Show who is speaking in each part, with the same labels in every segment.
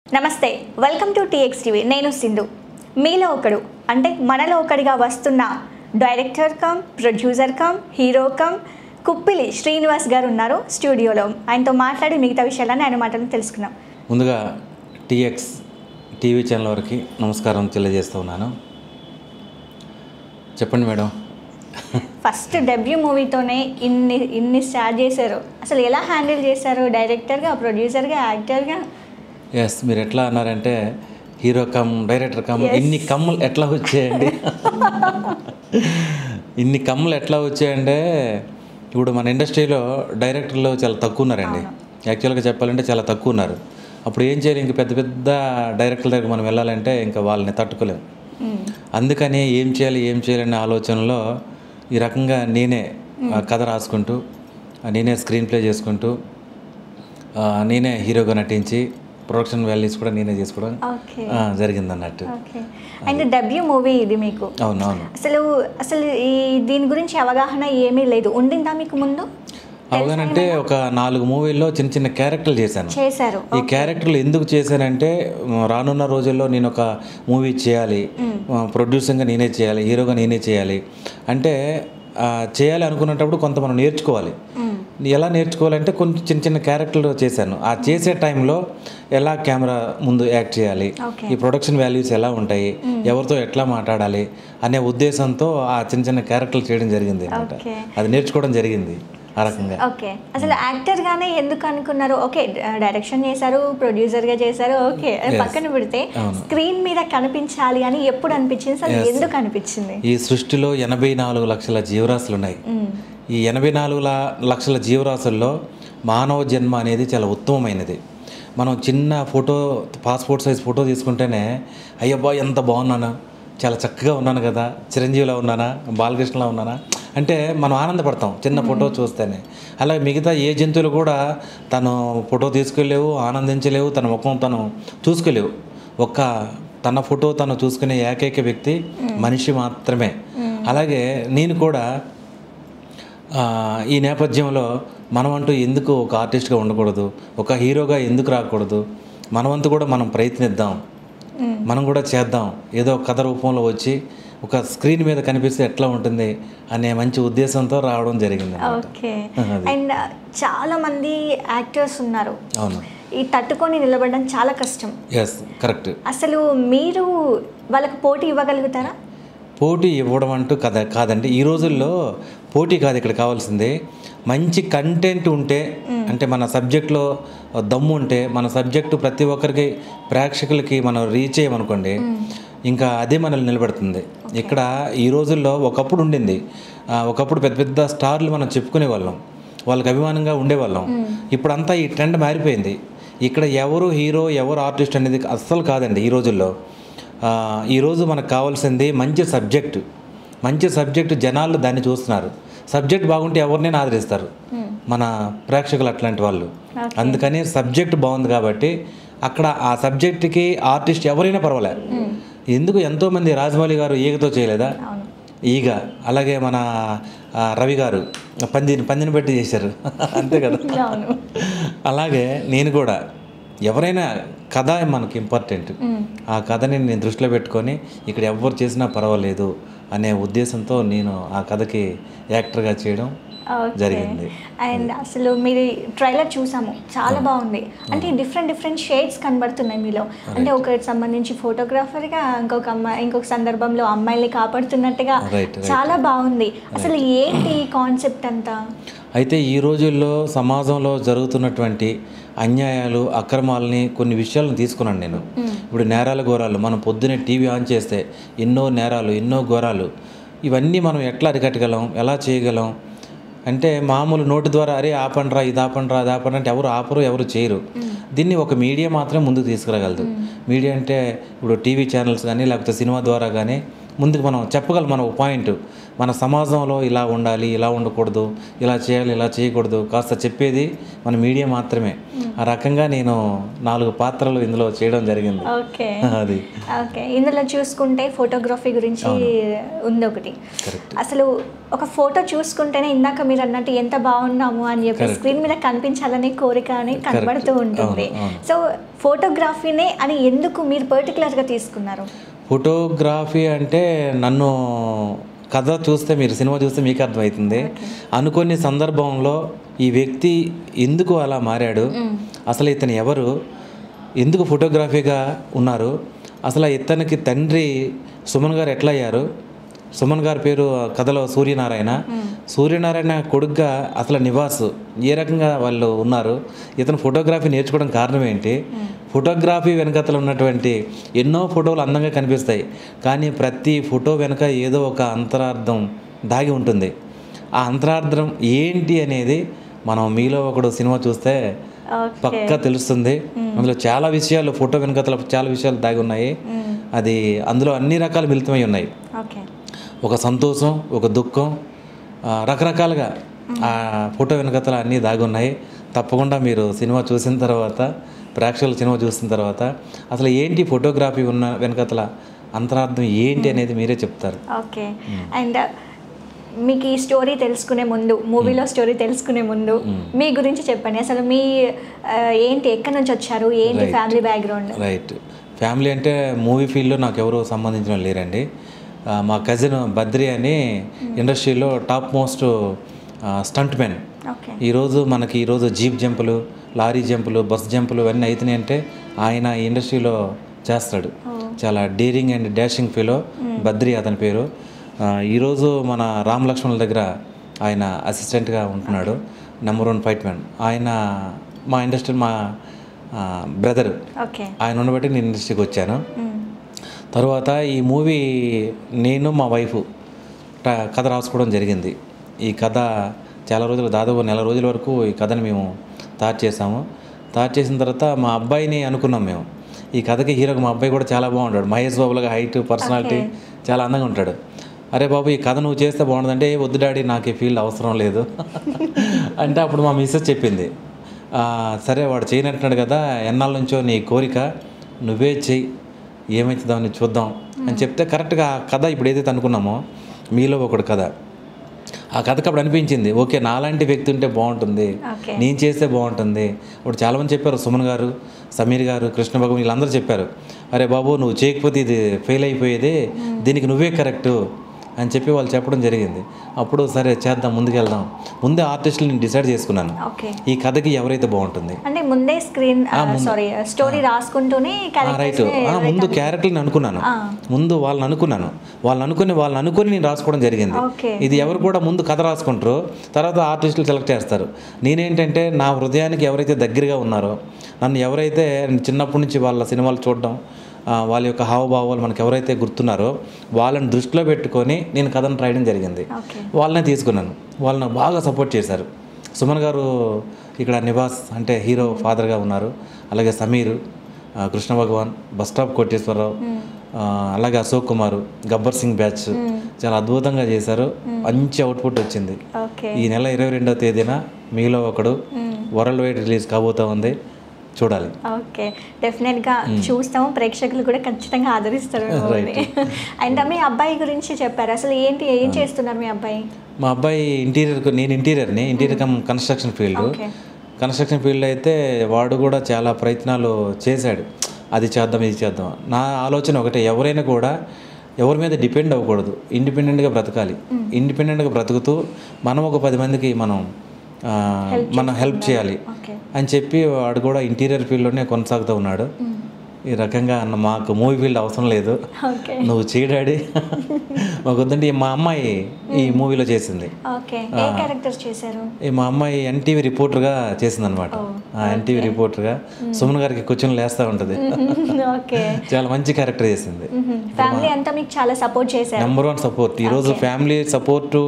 Speaker 1: నమస్తే welcome to TX TV నేను సింధు మీలో ఒకడు అంటే మనలో ఒకడిగా వస్తున్న director cum producer cum hero cum Kuppili Srinivas garu ఉన్నారు స్టూడియోలో ఆయనతో మాట్లాడి మిగతా విషయాలని ఆయన మాటలను తెలుసుకుందాం
Speaker 2: ముందుగా టీఎక్స్ టీవీ ఛానల్ వారికి నమస్కారం తెలియజేస్తూ ఉన్నాను చెప్పండి మేడం
Speaker 1: ఫస్ట్ డెబ్యూ మూవీతోనే ఇన్ని ఇన్ని స్టార్ట్ చేశారు అసలు ఎలా హ్యాండిల్ చేశారు డైరెక్టర్గా ప్రొడ్యూసర్గా యాక్టర్గా
Speaker 2: ఎస్ మీరు ఎట్లా అన్నారంటే hero cum director cum
Speaker 1: Yes.
Speaker 2: ఇన్ని కమ్ములు ఎట్లా వచ్చాయండి ఇన్ని కమ్ములు ఎట్లా వచ్చాయంటే ఇప్పుడు మన ఇండస్ట్రీలో డైరెక్టర్లు చాలా తక్కువ ఉన్నారండి యాక్చువల్గా చెప్పాలంటే చాలా తక్కువ ఉన్నారు అప్పుడు ఏం చేయాలి ఇంక పెద్ద పెద్ద డైరెక్టర్ల దగ్గర మనం వెళ్ళాలంటే ఇంకా వాళ్ళని తట్టుకోలేము అందుకని ఏం చేయాలి ఏం చేయాలనే ఆలోచనలో ఈ రకంగా నేనే ఆ, కథ రాసుకుంటూ ఆ, నేనే స్క్రీన్ ప్లే చేసుకుంటూ ఆ, నేనే హీరోగా నటించి ప్రొడక్షన్ వాల్యూస్ కూడా నేనే చేసుకోవడం
Speaker 1: ఓకే
Speaker 2: ఆ, జరిగింది అన్నట్టు
Speaker 1: ఓకే అండ్ డెబ్యూ మూవీ ఇది మీకు
Speaker 2: అవును అవును
Speaker 1: అసలు అసలు ఈ దీని గురించి అవగాహన ఏమీ లేదు ఉండిందా మీకు ముందు
Speaker 2: అవగాహన అంటే ఒక నాలుగు మూవీల్లో చిన్న చిన్న క్యారెక్టర్లు చేశాను
Speaker 1: చేశారు
Speaker 2: ఈ క్యారెక్టర్లు ఎందుకు చేశానంటే మ, రానున్న రోజుల్లో నేను ఒక మూవీ చేయాలి ప్రొడ్యూసింగ్గా నేనే చేయాలి హీరోగా నేనే చేయాలి అంటే ఆ, చేయాలి అనుకున్నప్పుడు కొంత మనం నేర్చుకోవాలి ఎలా నేర్చుకోవాలంటే కొంచెం చిన్న చిన్న క్యారెక్టర్లు చేశాను ఆ చేసే టైంలో ఎలా కెమెరా ముందు యాక్ట్ చేయాలి
Speaker 1: ఓకే
Speaker 2: ఈ ప్రొడక్షన్ వాల్యూస్ ఎలా ఉంటాయి ఎవరితో ఎట్లా మాట్లాడాలి అనే ఉద్దేశంతో ఆ చిన్న చిన్న క్యారెక్టర్లు చేయడం జరిగింది అనమాట
Speaker 1: ఓకే
Speaker 2: అది నేర్చుకోవడం జరిగింది ఆ రకంగా
Speaker 1: ఓకే అసలు యాక్టర్ గానే ఎందుకు అనుకున్నారు ఓకే డైరెక్షన్ చేశారు ప్రొడ్యూసర్ గా చేశారు ఓకే అది పక్కన పెడితే స్క్రీన్ మీద కనిపించాలి అని ఎప్పుడు అనిపించింది అసలు ఎందుకు అనిపించింది
Speaker 2: ఈ సృష్టిలో ఎనభై నాలుగు లక్షల జీవరాశులు ఉన్నాయి
Speaker 1: మ్మ్.
Speaker 2: ఈ ఎనభై నాలుగు ల- లక్షల జీవరాశుల్లో మానవ జన్మ అనేది చాలా ఉత్తమమైనది మనం చిన్న ఫోటో పాస్పోర్ట్ సైజ్ ఫోటో తీసుకుంటేనే అయ్యబ్బా ఎంత బాగున్నాను చాలా చక్కగా ఉన్నాను కదా చిరంజీవిలో ఉన్నానా బాలకృష్ణలో ఉన్నానా అంటే మనం ఆనందపడతాం చిన్న ఫోటో చూస్తేనే అలాగే మిగతా ఏ జంతువులు కూడా తను ఫోటో తీసుకెళ్ళలేవు ఆనందించలేవు తన ముఖం తను చూసుకోలేవు ఒక్క తన ఫోటో తను చూసుకునే ఏకైక వ్యక్తి మనిషి మాత్రమే అలాగే నేను కూడా ఆ, ఈ నేపథ్యంలో మనమంటూ ఎందుకు ఒక ఆర్టిస్ట్గా ఉండకూడదు ఒక హీరోగా ఎందుకు రాకూడదు మనవంతు కూడా మనం ప్రయత్నిద్దాం మనం కూడా చేద్దాం ఏదో ఒక కథ రూపంలో వచ్చి ఒక స్క్రీన్ మీద కనిపిస్తే ఎట్లా ఉంటుంది అనే మంచి ఉద్దేశంతో రావడం జరిగింది అన్నమాట.
Speaker 1: ఓకే
Speaker 2: అది.
Speaker 1: అండ్ చాలా మంది యాక్టర్స్ ఉన్నారు
Speaker 2: అవును
Speaker 1: ఈ తట్టుకొని నిలబడడం చాలా కష్టం
Speaker 2: ఎస్ కరెక్ట్
Speaker 1: అసలు మీరు వాళ్ళకి పోటీ ఇవ్వగలుగుతారా
Speaker 2: పోటీ ఇవ్వడం అంటూ కథ కాదండి ఈ రోజుల్లో పోటీ కాదు ఇక్కడ కావాల్సింది మంచి కంటెంట్ ఉంటే అంటే మన సబ్జెక్ట్లో దమ్ము ఉంటే మన సబ్జెక్టు ప్రతి ఒక్కరికి ప్రేక్షకులకి మనం రీచ్ అయ్యామనుకోండి ఇంకా అదే మనల్ని నిలబెడుతుంది ఇక్కడ ఈ రోజుల్లో ఒకప్పుడు ఉండింది ఆ, ఒకప్పుడు పెద్ద పెద్ద స్టార్లు మనం చెప్పుకునే వాళ్ళం వాళ్ళకి అభిమానంగా ఉండేవాళ్ళం ఇప్పుడంతా ఈ ట్రెండ్ మారిపోయింది ఇక్కడ ఎవరు హీరో ఎవరు ఆర్టిస్ట్ అనేది అస్సలు కాదండి ఈ రోజుల్లో ఆ, ఈరోజు మనకు కావాల్సింది మంచి సబ్జెక్టు మంచి సబ్జెక్టు జనాలు దాన్ని చూస్తున్నారు సబ్జెక్ట్ బాగుంటే ఎవరినైనా ఆదరిస్తారు మన ప్రేక్షకులు అట్లాంటి వాళ్ళు అందుకని సబ్జెక్ట్ బాగుంది కాబట్టి అక్కడ ఆ సబ్జెక్ట్కి ఆర్టిస్ట్ ఎవరైనా పర్వాలే ఎందుకు ఎంతోమంది రాజమౌళి గారు ఈగతో చేయలేదా
Speaker 1: అవును
Speaker 2: ఈగ అలాగే మన ఆ, రవి గారు పందిని పందిని పెట్టి చేశారు అంతే కదా
Speaker 1: అవును
Speaker 2: అలాగే నేను కూడా ఎవరైనా కథ మనకి ఇంపార్టెంట్ ఆ కథని నేను దృష్టిలో పెట్టుకొని ఇక్కడ ఎవరు చేసినా పర్వాలేదు అనే ఉద్దేశంతో నేను ఆ కథకి యాక్టర్గా చేయడం
Speaker 1: ఓకే.
Speaker 2: జరిగింది
Speaker 1: అండ్ అసలు మీరు ట్రైలర్ చూసాము చాలా బాగుంది అంటే డిఫరెంట్ డిఫరెంట్ షేడ్స్ కనబడుతున్నాయి మీలో అంటే ఒకరికి సంబంధించి ఫోటోగ్రాఫర్గా ఇంకొక అమ్మాయి ఇంకొక సందర్భంలో అమ్మాయిల్ని కాపాడుతున్నట్టుగా
Speaker 2: Right, right.
Speaker 1: చాలా బాగుంది అసలు ఏంటి ఈ కాన్సెప్ట్ అంతా
Speaker 2: అయితే ఈ రోజుల్లో సమాజంలో జరుగుతున్నటువంటి అన్యాయాలు అక్రమాలని కొన్ని విషయాలను తీసుకున్నాను నేను ఇప్పుడు నేరాల ఘోరాలు మనం పొద్దునే టీవీ ఆన్ చేస్తే ఎన్నో నేరాలు ఎన్నో ఘోరాలు ఇవన్నీ మనం ఎట్లా అరికట్టగలం ఎలా చేయగలం అంటే మామూలు నోటి ద్వారా అరే ఆపండ్రా ఇది ఆపండ్రా అది ఆపండి అంటే ఎవరు ఆపరు ఎవరు చేయరు దీన్ని ఒక మీడియా మాత్రమే ముందుకు తీసుకురాగలదు మీడియా అంటే ఇప్పుడు టీవీ ఛానల్స్ కానీ లేకపోతే సినిమా ద్వారా కానీ ముందుకు మనం చెప్పగలం మన ఒక పాయింట్ మన సమాజంలో ఇలా ఉండాలి ఇలా ఉండకూడదు ఇలా చేయాలి ఇలా చేయకూడదు కాస్త చెప్పేది మన మీడియా మాత్రమే ఆ రకంగా నేను నాలుగు పాత్రలు ఇందులో చేయడం జరిగింది
Speaker 1: ఓకే
Speaker 2: అది
Speaker 1: ఓకే ఇందులో చూసుకుంటే ఫోటోగ్రఫీ గురించి ఉంది ఒకటి
Speaker 2: కరెక్ట్
Speaker 1: అసలు ఒక ఫోటో చూసుకుంటేనే ఇందాక మీరు అన్నట్టు ఎంత బాగున్నాము అని చెప్పి
Speaker 2: Correct.
Speaker 1: స్క్రీన్ మీద కనిపించాలనే కోరిక అని కనబడుతూ ఉంటుంది
Speaker 2: అవును, అవును.
Speaker 1: సో ఫోటోగ్రఫీనే అని ఎందుకు మీరు పర్టికులర్గా తీసుకున్నారు
Speaker 2: ఫోటోగ్రఫీ అంటే నన్ను కథ చూస్తే మీరు సినిమా చూస్తే మీకు అర్థమవుతుంది అనుకోని సందర్భంలో ఈ వ్యక్తి ఎందుకు అలా మారాడు అసలు ఇతను ఎవరు ఎందుకు ఫోటోగ్రఫీగా ఉన్నారు అసలు ఇతనికి తండ్రి సుమన్ గారు ఎట్లా అయ్యారు సుమన్ గారి పేరు కథలో సూర్యనారాయణ సూర్యనారాయణ కొడుగ్గా అసలు నివాస్ ఏ రకంగా వాళ్ళు ఉన్నారు ఇతను ఫోటోగ్రఫీ నేర్చుకోవడం కారణం ఏంటి ఫోటోగ్రఫీ వెనకతలు ఉన్నటువంటి ఎన్నో ఫోటోలు అందంగా కనిపిస్తాయి కానీ ప్రతి ఫోటో వెనక ఏదో ఒక అంతరార్థం దాగి ఉంటుంది ఆ అంతరార్థం ఏంటి అనేది మనం మీలో ఒకడు సినిమా చూస్తే
Speaker 1: ఓకే
Speaker 2: పక్కా తెలుస్తుంది అందులో చాలా విషయాలు ఫోటో వెనకతల చాలా విషయాలు దాగి ఉన్నాయి అది అందులో అన్ని రకాల మిళితమై ఉన్నాయి
Speaker 1: ఓకే
Speaker 2: ఒక సంతోషం ఒక దుఃఖం ఆ, రకరకాలుగా ఆ ఫోటో వెనకతల అన్నీ దాగి ఉన్నాయి తప్పకుండా మీరు సినిమా చూసిన తర్వాత ప్రేక్షకులు సినిమా చూసిన తర్వాత అసలు ఏంటి ఫోటోగ్రఫీ ఉన్న వెనకతల అంతరార్థం ఏంటి అనేది మీరే చెప్తారు
Speaker 1: ఓకే అండ్ మీకు ఈ స్టోరీ తెలుసుకునే ముందు మూవీలో స్టోరీ తెలుసుకునే ముందు మీ గురించి చెప్పండి అసలు మీ ఆ, ఏంటి ఎక్కడి నుంచి వచ్చారు ఏంటి
Speaker 2: Right.
Speaker 1: Family background
Speaker 2: right family అంటే మూవీ ఫీల్డ్లో నాకు ఎవరు సంబంధించిన వాళ్ళు లేరండి ఆ, మా కజిన్ బద్రి అని ఇండస్ట్రీలో top most stunt men
Speaker 1: okay
Speaker 2: ఈరోజు మనకి ఈరోజు జీప్ జంపులు లారీ జంపులు బస్ జంపులు ఇవన్నీ అవుతున్నాయి అంటే ఆయన ఈ ఇండస్ట్రీలో చేస్తాడు చాలా daring and dashing fellow Badri అతని పేరు ఆ, ఈరోజు మన రామ్ లక్ష్మణుల దగ్గర ఆయన అసిస్టెంట్గా ఉంటున్నాడు నెంబర్ వన్ ఫైట్ మ్యాన్ ఆయన మా ఇండస్ట్రీ మా బ్రదర్
Speaker 1: ఓకే
Speaker 2: ఆయన ఉండబట్టి నేను ఇండస్ట్రీకి వచ్చాను తర్వాత ఈ మూవీ నేను మా వైఫ్ ట- కథ రాసుకోవడం జరిగింది ఈ కథ చాలా రోజులు దాదాపు నెల రోజుల వరకు ఈ కథని మేము తయారు చేసాము తయారు చేసిన తర్వాత మా అబ్బాయిని అనుకున్నాం మేము ఈ కథకి హీరోకి మా అబ్బాయి కూడా చాలా బాగుంటాడు మహేష్ బాబులాగా హైట్ పర్సనాలిటీ చాలా అందంగా ఉంటాడు అరే బాబు ఈ కథ నువ్వు చేస్తే బాగుంటుందంటే "ఏ, వద్దు డాడీ నాకు ఈ ఫీల్డ్ అవసరం లేదు అంటే అప్పుడు మా మిస్సెస్ చెప్పింది "ఆ, సరే వాడు చేయనంటున్నాడు కదా ఎన్నాళ్ళ నుంచో నీ కోరిక నువ్వే చెయ్యి ఏమవుతుందో అని చూద్దాం అని చెప్తే కరెక్ట్గా ఆ కథ ఇప్పుడు ఏదైతే అనుకున్నామో మీలో ఒకడు కథ ఆ కథకు అప్పుడు అనిపించింది ఓకే నాలాంటి వ్యక్తి ఉంటే బాగుంటుంది
Speaker 1: ఓకే
Speaker 2: నేను చేస్తే బాగుంటుంది ఇప్పుడు చాలామంది చెప్పారు సుమన్ గారు సమీర్ గారు కృష్ణ భగవాన్ వీళ్ళందరూ చెప్పారు అరే బాబు నువ్వు చేయకపోతే ఇది ఫెయిల్ అయిపోయేది దీనికి నువ్వే కరెక్టు అని చెప్పి వాళ్ళు చెప్పడం జరిగింది అప్పుడు సరే చేద్దాం ముందుకెళ్దాం ముందే ఆర్టిస్టులు నేను డిసైడ్ చేసుకున్నాను
Speaker 1: ఓకే
Speaker 2: ఈ కథకి ఎవరైతే బాగుంటుంది
Speaker 1: అంటే ముందే స్క్రీన్ సారీ స్టోరీ రాసుకుంటూనే
Speaker 2: రైట్ ముందు క్యారెక్టర్ని అనుకున్నాను ముందు వాళ్ళని అనుకున్నాను వాళ్ళని అనుకుని వాళ్ళని అనుకుని నేను రాసుకోవడం జరిగింది
Speaker 1: ఓకే
Speaker 2: ఇది ఎవరు కూడా ముందు కథ రాసుకుంటారో తర్వాత ఆర్టిస్టులు సెలెక్ట్ చేస్తారు నేనేంటంటే నా హృదయానికి ఎవరైతే దగ్గరగా ఉన్నారో నన్ను ఎవరైతే చిన్నప్పటి నుంచి వాళ్ళ సినిమాలు చూడడం ఆ, వాళ్ళ యొక్క హావభావాలు మనకు ఎవరైతే గుర్తున్నారో వాళ్ళని దృష్టిలో పెట్టుకొని నేను కథను రాయడం జరిగింది
Speaker 1: ఓకే
Speaker 2: వాళ్ళనే తీసుకున్నాను వాళ్ళు నాకు బాగా సపోర్ట్ చేశారు సుమన్ గారు ఇక్కడ నివాస్ అంటే హీరో ఫాదర్గా ఉన్నారు అలాగే సమీర్ ఆ, కృష్ణ భగవాన్ బస్ స్టాప్ కోటేశ్వరరావు ఆ, అలాగే అశోక్ కుమార్ గబ్బర్ సింగ్ బ్యాచ్ చాలా అద్భుతంగా చేశారు మంచి అవుట్పుట్ వచ్చింది
Speaker 1: ఓకే
Speaker 2: ఈ నెల ఇరవై రెండవ తేదీన మీలో ఒకడు వరల్డ్ వైడ్ రిలీజ్ కాబోతా ఉంది చూడాలి
Speaker 1: ఓకే డెఫినెట్గా చూస్తాము ప్రేక్షకులు కూడా ఖచ్చితంగా ఆదరిస్తారు
Speaker 2: Right.
Speaker 1: అండ్ మీ అబ్బాయి గురించి చెప్పారు అసలు ఏంటి ఏం చేస్తున్నారు మీ అబ్బాయి
Speaker 2: మా అబ్బాయి ఇంటీరియర్ నేను ఇంటీరియర్ని interior cum construction field
Speaker 1: okay
Speaker 2: construction field అయితే వాడు కూడా చాలా ప్రయత్నాలు చేశాడు అది చేద్దాం ఇది చేద్దాం నా ఆలోచన ఒకటే ఎవరైనా కూడా ఎవరి మీద డిపెండ్ అవ్వకూడదు ఇండిపెండెంట్గా బ్రతకాలి ఇండిపెండెంట్గా బ్రతుకుతూ మనం ఒక పది మందికి మనం ఆ, మనం హెల్ప్ చేయాలి
Speaker 1: ఓకే
Speaker 2: అని చెప్పి వాడు కూడా ఇంటీరియర్ ఫీల్డ్లోనే కొనసాగుతూ ఉన్నాడు ఈ రకంగా అన్న మాకు మూవీ ఫీల్డ్ అవసరం లేదు
Speaker 1: ఓకే
Speaker 2: నువ్వు చేయడాడి మాకు వద్దంటే మా అమ్మాయి ఈ మూవీలో చేసింది
Speaker 1: ఓకే ఏ క్యారెక్టర్ చేశారు
Speaker 2: ఈ మా అమ్మాయి ఎన్టీవీ రిపోర్టర్గా చేసింది అనమాట ఎన్టీవీ రిపోర్టర్గా సుమన్ గారికి క్వశ్చన్లు వేస్తూ ఉంటుంది
Speaker 1: ఓకే
Speaker 2: చాలా మంచి క్యారెక్టర్ చేసింది
Speaker 1: ఫ్యామిలీ అంతా మీకు చాలా సపోర్ట్ చేశారు
Speaker 2: నెంబర్ వన్ సపోర్ట్ ఈరోజు ఫ్యామిలీ సపోర్టు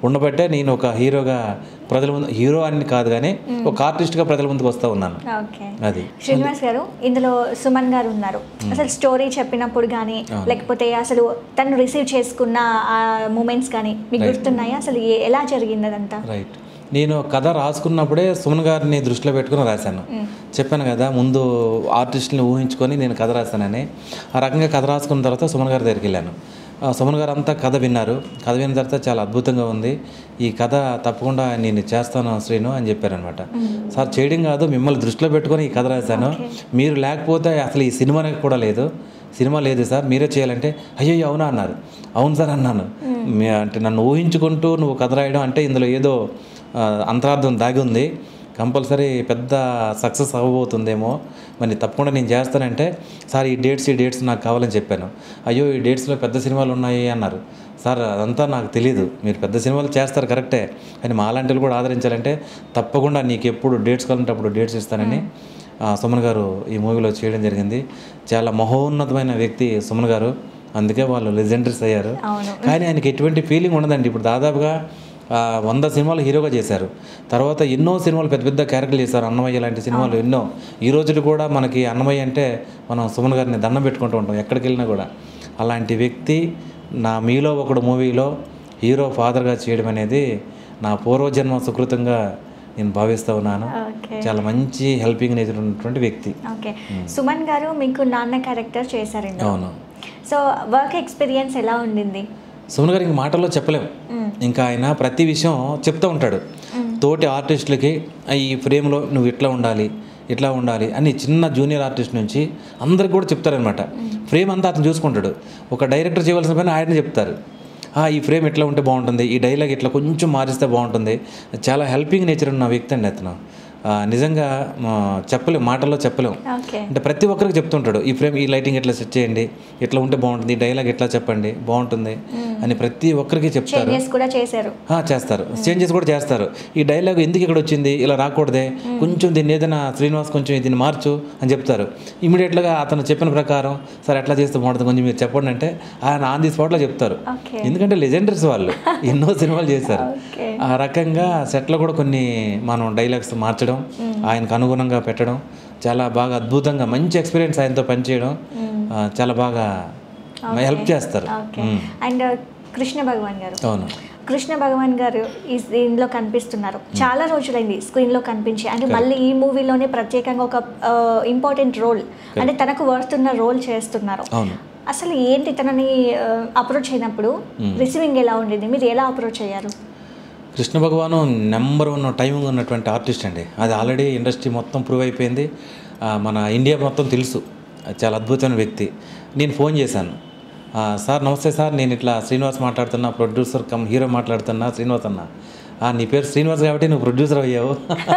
Speaker 2: ఉండబట్టే నేను ఒక హీరోగా ప్రజల ముందు హీరో అని కాదు కానీ ఒక ఆర్టిస్ట్గా ప్రజల ముందుకు వస్తూ ఉన్నాను
Speaker 1: ఓకే
Speaker 2: అది
Speaker 1: శ్రీనివాస్ గారు ఇందులో సుమన్ గారు ఉన్నారు అసలు స్టోరీ చెప్పినప్పుడు కానీ లేకపోతే అసలు తను రిసీవ్ చేసుకున్న ఆ మూమెంట్స్ కానీ మీకు గుర్తున్నాయా అసలు ఏ- ఎలా జరిగింది అదంతా
Speaker 2: రైట్ నేను కథ రాసుకున్నప్పుడే సుమన్ గారిని దృష్టిలో పెట్టుకుని రాశాను చెప్పాను కదా ముందు ఆర్టిస్ట్ని ఊహించుకొని నేను కథ రాశానని ఆ రకంగా కథ రాసుకున్న తర్వాత సుమన్ గారి దగ్గరికి వెళ్ళాను ఆ సుమన్ గారు అంతా కథ విన్నారు కథ విన్న తర్వాత చాలా అద్భుతంగా ఉంది ఈ కథ తప్పకుండా నేను చేస్తాను శ్రీను అని చెప్పారనమాట సార్ చేయడం కాదు మిమ్మల్ని దృష్టిలో పెట్టుకొని ఈ కథ రాశాను మీరు లేకపోతే అసలు ఈ సినిమా కూడా లేదు సినిమా లేదు సార్ మీరే చేయాలంటే అయ్యో అవునా అన్నారు అవును సార్ అన్నాను మీ- అంటే నన్ను ఊహించుకుంటూ నువ్వు కథ రాయడం అంటే ఇందులో ఏదో ఆ, అంతరార్థం దాగి ఉంది కంపల్సరీ పెద్ద సక్సెస్ అవ్వబోతుందేమో మరి తప్పకుండా నేను చేస్తానంటే సార్ ఈ డేట్స్ ఈ డేట్స్ నాకు కావాలని చెప్పాను అయ్యో ఈ డేట్స్లో పెద్ద సినిమాలు ఉన్నాయి అన్నారు సార్ అదంతా నాకు తెలియదు మీరు పెద్ద సినిమాలు చేస్తారు కరెక్టే కానీ మాలాంటి వాళ్ళు కూడా ఆదరించాలంటే తప్పకుండా నీకు ఎప్పుడు డేట్స్ కావాలంటే అప్పుడు డేట్స్ ఇస్తానని ఆ, సుమన్ గారు ఈ మూవీలో చేయడం జరిగింది చాలా మహోన్నతమైన వ్యక్తి సుమన్ గారు అందుకే వాళ్ళు లెజెండరీస్ అయ్యారు
Speaker 1: అవును
Speaker 2: కానీ ఆయనకి ఎటువంటి ఫీలింగ్ ఉండదండి ఇప్పుడు దాదాపుగా ఆ, వంద సినిమాలు హీరోగా చేశారు తర్వాత ఎన్నో సినిమాలు పెద్ద పెద్ద క్యారెక్టర్లు చేశారు అన్నమయ్య లాంటి సినిమాలు ఎన్నో ఈ రోజులు కూడా మనకి అన్నమయ్య అంటే మనం సుమన్ గారిని దండం పెట్టుకుంటూ ఉంటాం ఎక్కడికి వెళ్ళినా కూడా అలాంటి వ్యక్తి నా మీలో ఒకడు మూవీలో హీరో ఫాదర్గా చేయడం అనేది నా పూర్వజన్మ సుకృతంగా నేను భావిస్తూ ఉన్నాను
Speaker 1: ఓకే
Speaker 2: చాలా మంచి హెల్పింగ్ నేచర్ ఉన్నటువంటి వ్యక్తి
Speaker 1: ఓకే సుమన్ గారు మీకు నాన్న క్యారెక్టర్ చేశారు ఇందులో.
Speaker 2: అవును
Speaker 1: సో వర్క్ ఎక్స్పీరియన్స్ ఎలా ఉండింది
Speaker 2: సుమన్ గారు ఇంక మాటల్లో చెప్పలేం ఇంకా ఆయన ప్రతి విషయం చెప్తూ ఉంటాడు తోటి ఆర్టిస్టులకి "ఆ, ఈ ఫ్రేమ్లో నువ్వు ఇట్లా ఉండాలి ఇట్లా ఉండాలి అని చిన్న జూనియర్ ఆర్టిస్ట్ నుంచి అందరికి కూడా చెప్తారనమాట ఫ్రేమ్ అంతా అతను చూసుకుంటాడు ఒక డైరెక్టర్ చేయవలసిన పని ఆయన చెప్తారు "ఆ, ఈ ఫ్రేమ్ ఇట్లా ఉంటే బాగుంటుంది ఈ డైలాగ్ ఇట్లా కొంచెం మారిస్తే బాగుంటుంది చాలా హెల్పింగ్ నేచర్ ఉన్న వ్యక్తి అండి అతను ఆ, నిజంగా ఆ, చెప్పలేం మాటల్లో చెప్పలేం
Speaker 1: ఓకే
Speaker 2: అంటే ప్రతి ఒక్కరికి చెప్తుంటాడు ఈ ఫ్రేమ్ ఈ లైటింగ్ ఎట్లా సెట్ చేయండి ఇట్లా ఉంటే బాగుంటుంది ఈ డైలాగ్ ఎట్లా చెప్పండి బాగుంటుంది అని ప్రతి ఒక్కరికి చెప్తారు
Speaker 1: చేంజెస్ కూడా చేశారు
Speaker 2: ఆ, చేస్తారు చేంజెస్ కూడా చేస్తారు ఈ డైలాగ్ ఎందుకు ఇక్కడ వచ్చింది ఇలా రాకూడదే కొంచెం దీన్ని ఏదైనా శ్రీనివాస్ కొంచెం దీన్ని మార్చు అని చెప్తారు ఇమీడియట్గా అతను చెప్పిన ప్రకారం సార్ ఎట్లా చేస్తే బాగుంటుంది కొంచెం మీరు చెప్పండి అంటే ఆయన ఆన్ ది స్పాట్లో చెప్తారు
Speaker 1: ఓకే
Speaker 2: ఎందుకంటే లెజెండరీస్ వాళ్ళు ఎన్నో సినిమాలు చేశారు
Speaker 1: ఓకే
Speaker 2: ఆ రకంగా సెట్లో కూడా కొన్ని మనం డైలాగ్స్ మార్చడం ఆయనకు అనుగుణంగా పెట్టడం చాలా బాగా అద్భుతంగా మంచి ఎక్స్పీరియన్స్ ఆయనతో పనిచేయడం ఆ, చాలా బాగా హెల్ప్ చేస్తారు
Speaker 1: okay
Speaker 2: hmm.
Speaker 1: And Krishna Bhagavan garu
Speaker 2: అవును
Speaker 1: కృష్ణ భగవాన్ గారు ఈ దీనిలో కనిపిస్తున్నారు చాలా రోజులైంది స్క్రీన్లో కనిపించి అంటే మళ్ళీ ఈ మూవీలోనే ప్రత్యేకంగా ఒక ఇంపార్టెంట్ రోల్ అంటే తనకు వర్తున్న రోల్ చేస్తున్నారు
Speaker 2: అవును
Speaker 1: అసలు ఏంటి తనని అప్రోచ్ అయినప్పుడు రిసీవింగ్ ఎలా ఉండేది మీరు ఎలా అప్రోచ్ అయ్యారు
Speaker 2: Krishna Bhagavan number one timing ఉన్నటువంటి ఆర్టిస్ట్ అండి అది ఆల్రెడీ ఇండస్ట్రీ మొత్తం ప్రూవ్ అయిపోయింది ఆ, మన ఇండియా మొత్తం తెలుసు అది చాలా అద్భుతమైన వ్యక్తి నేను ఫోన్ చేశాను ఆ, సార్ నమస్తే సార్ నేను ఇట్లా శ్రీనివాస్ మాట్లాడుతున్నా ప్రొడ్యూసర్ కమ్ హీరో మాట్లాడుతున్నా శ్రీనివాస్ అన్న "ఆ, నీ పేరు శ్రీనివాస్ కాబట్టి నువ్వు ప్రొడ్యూసర్ అయ్యావు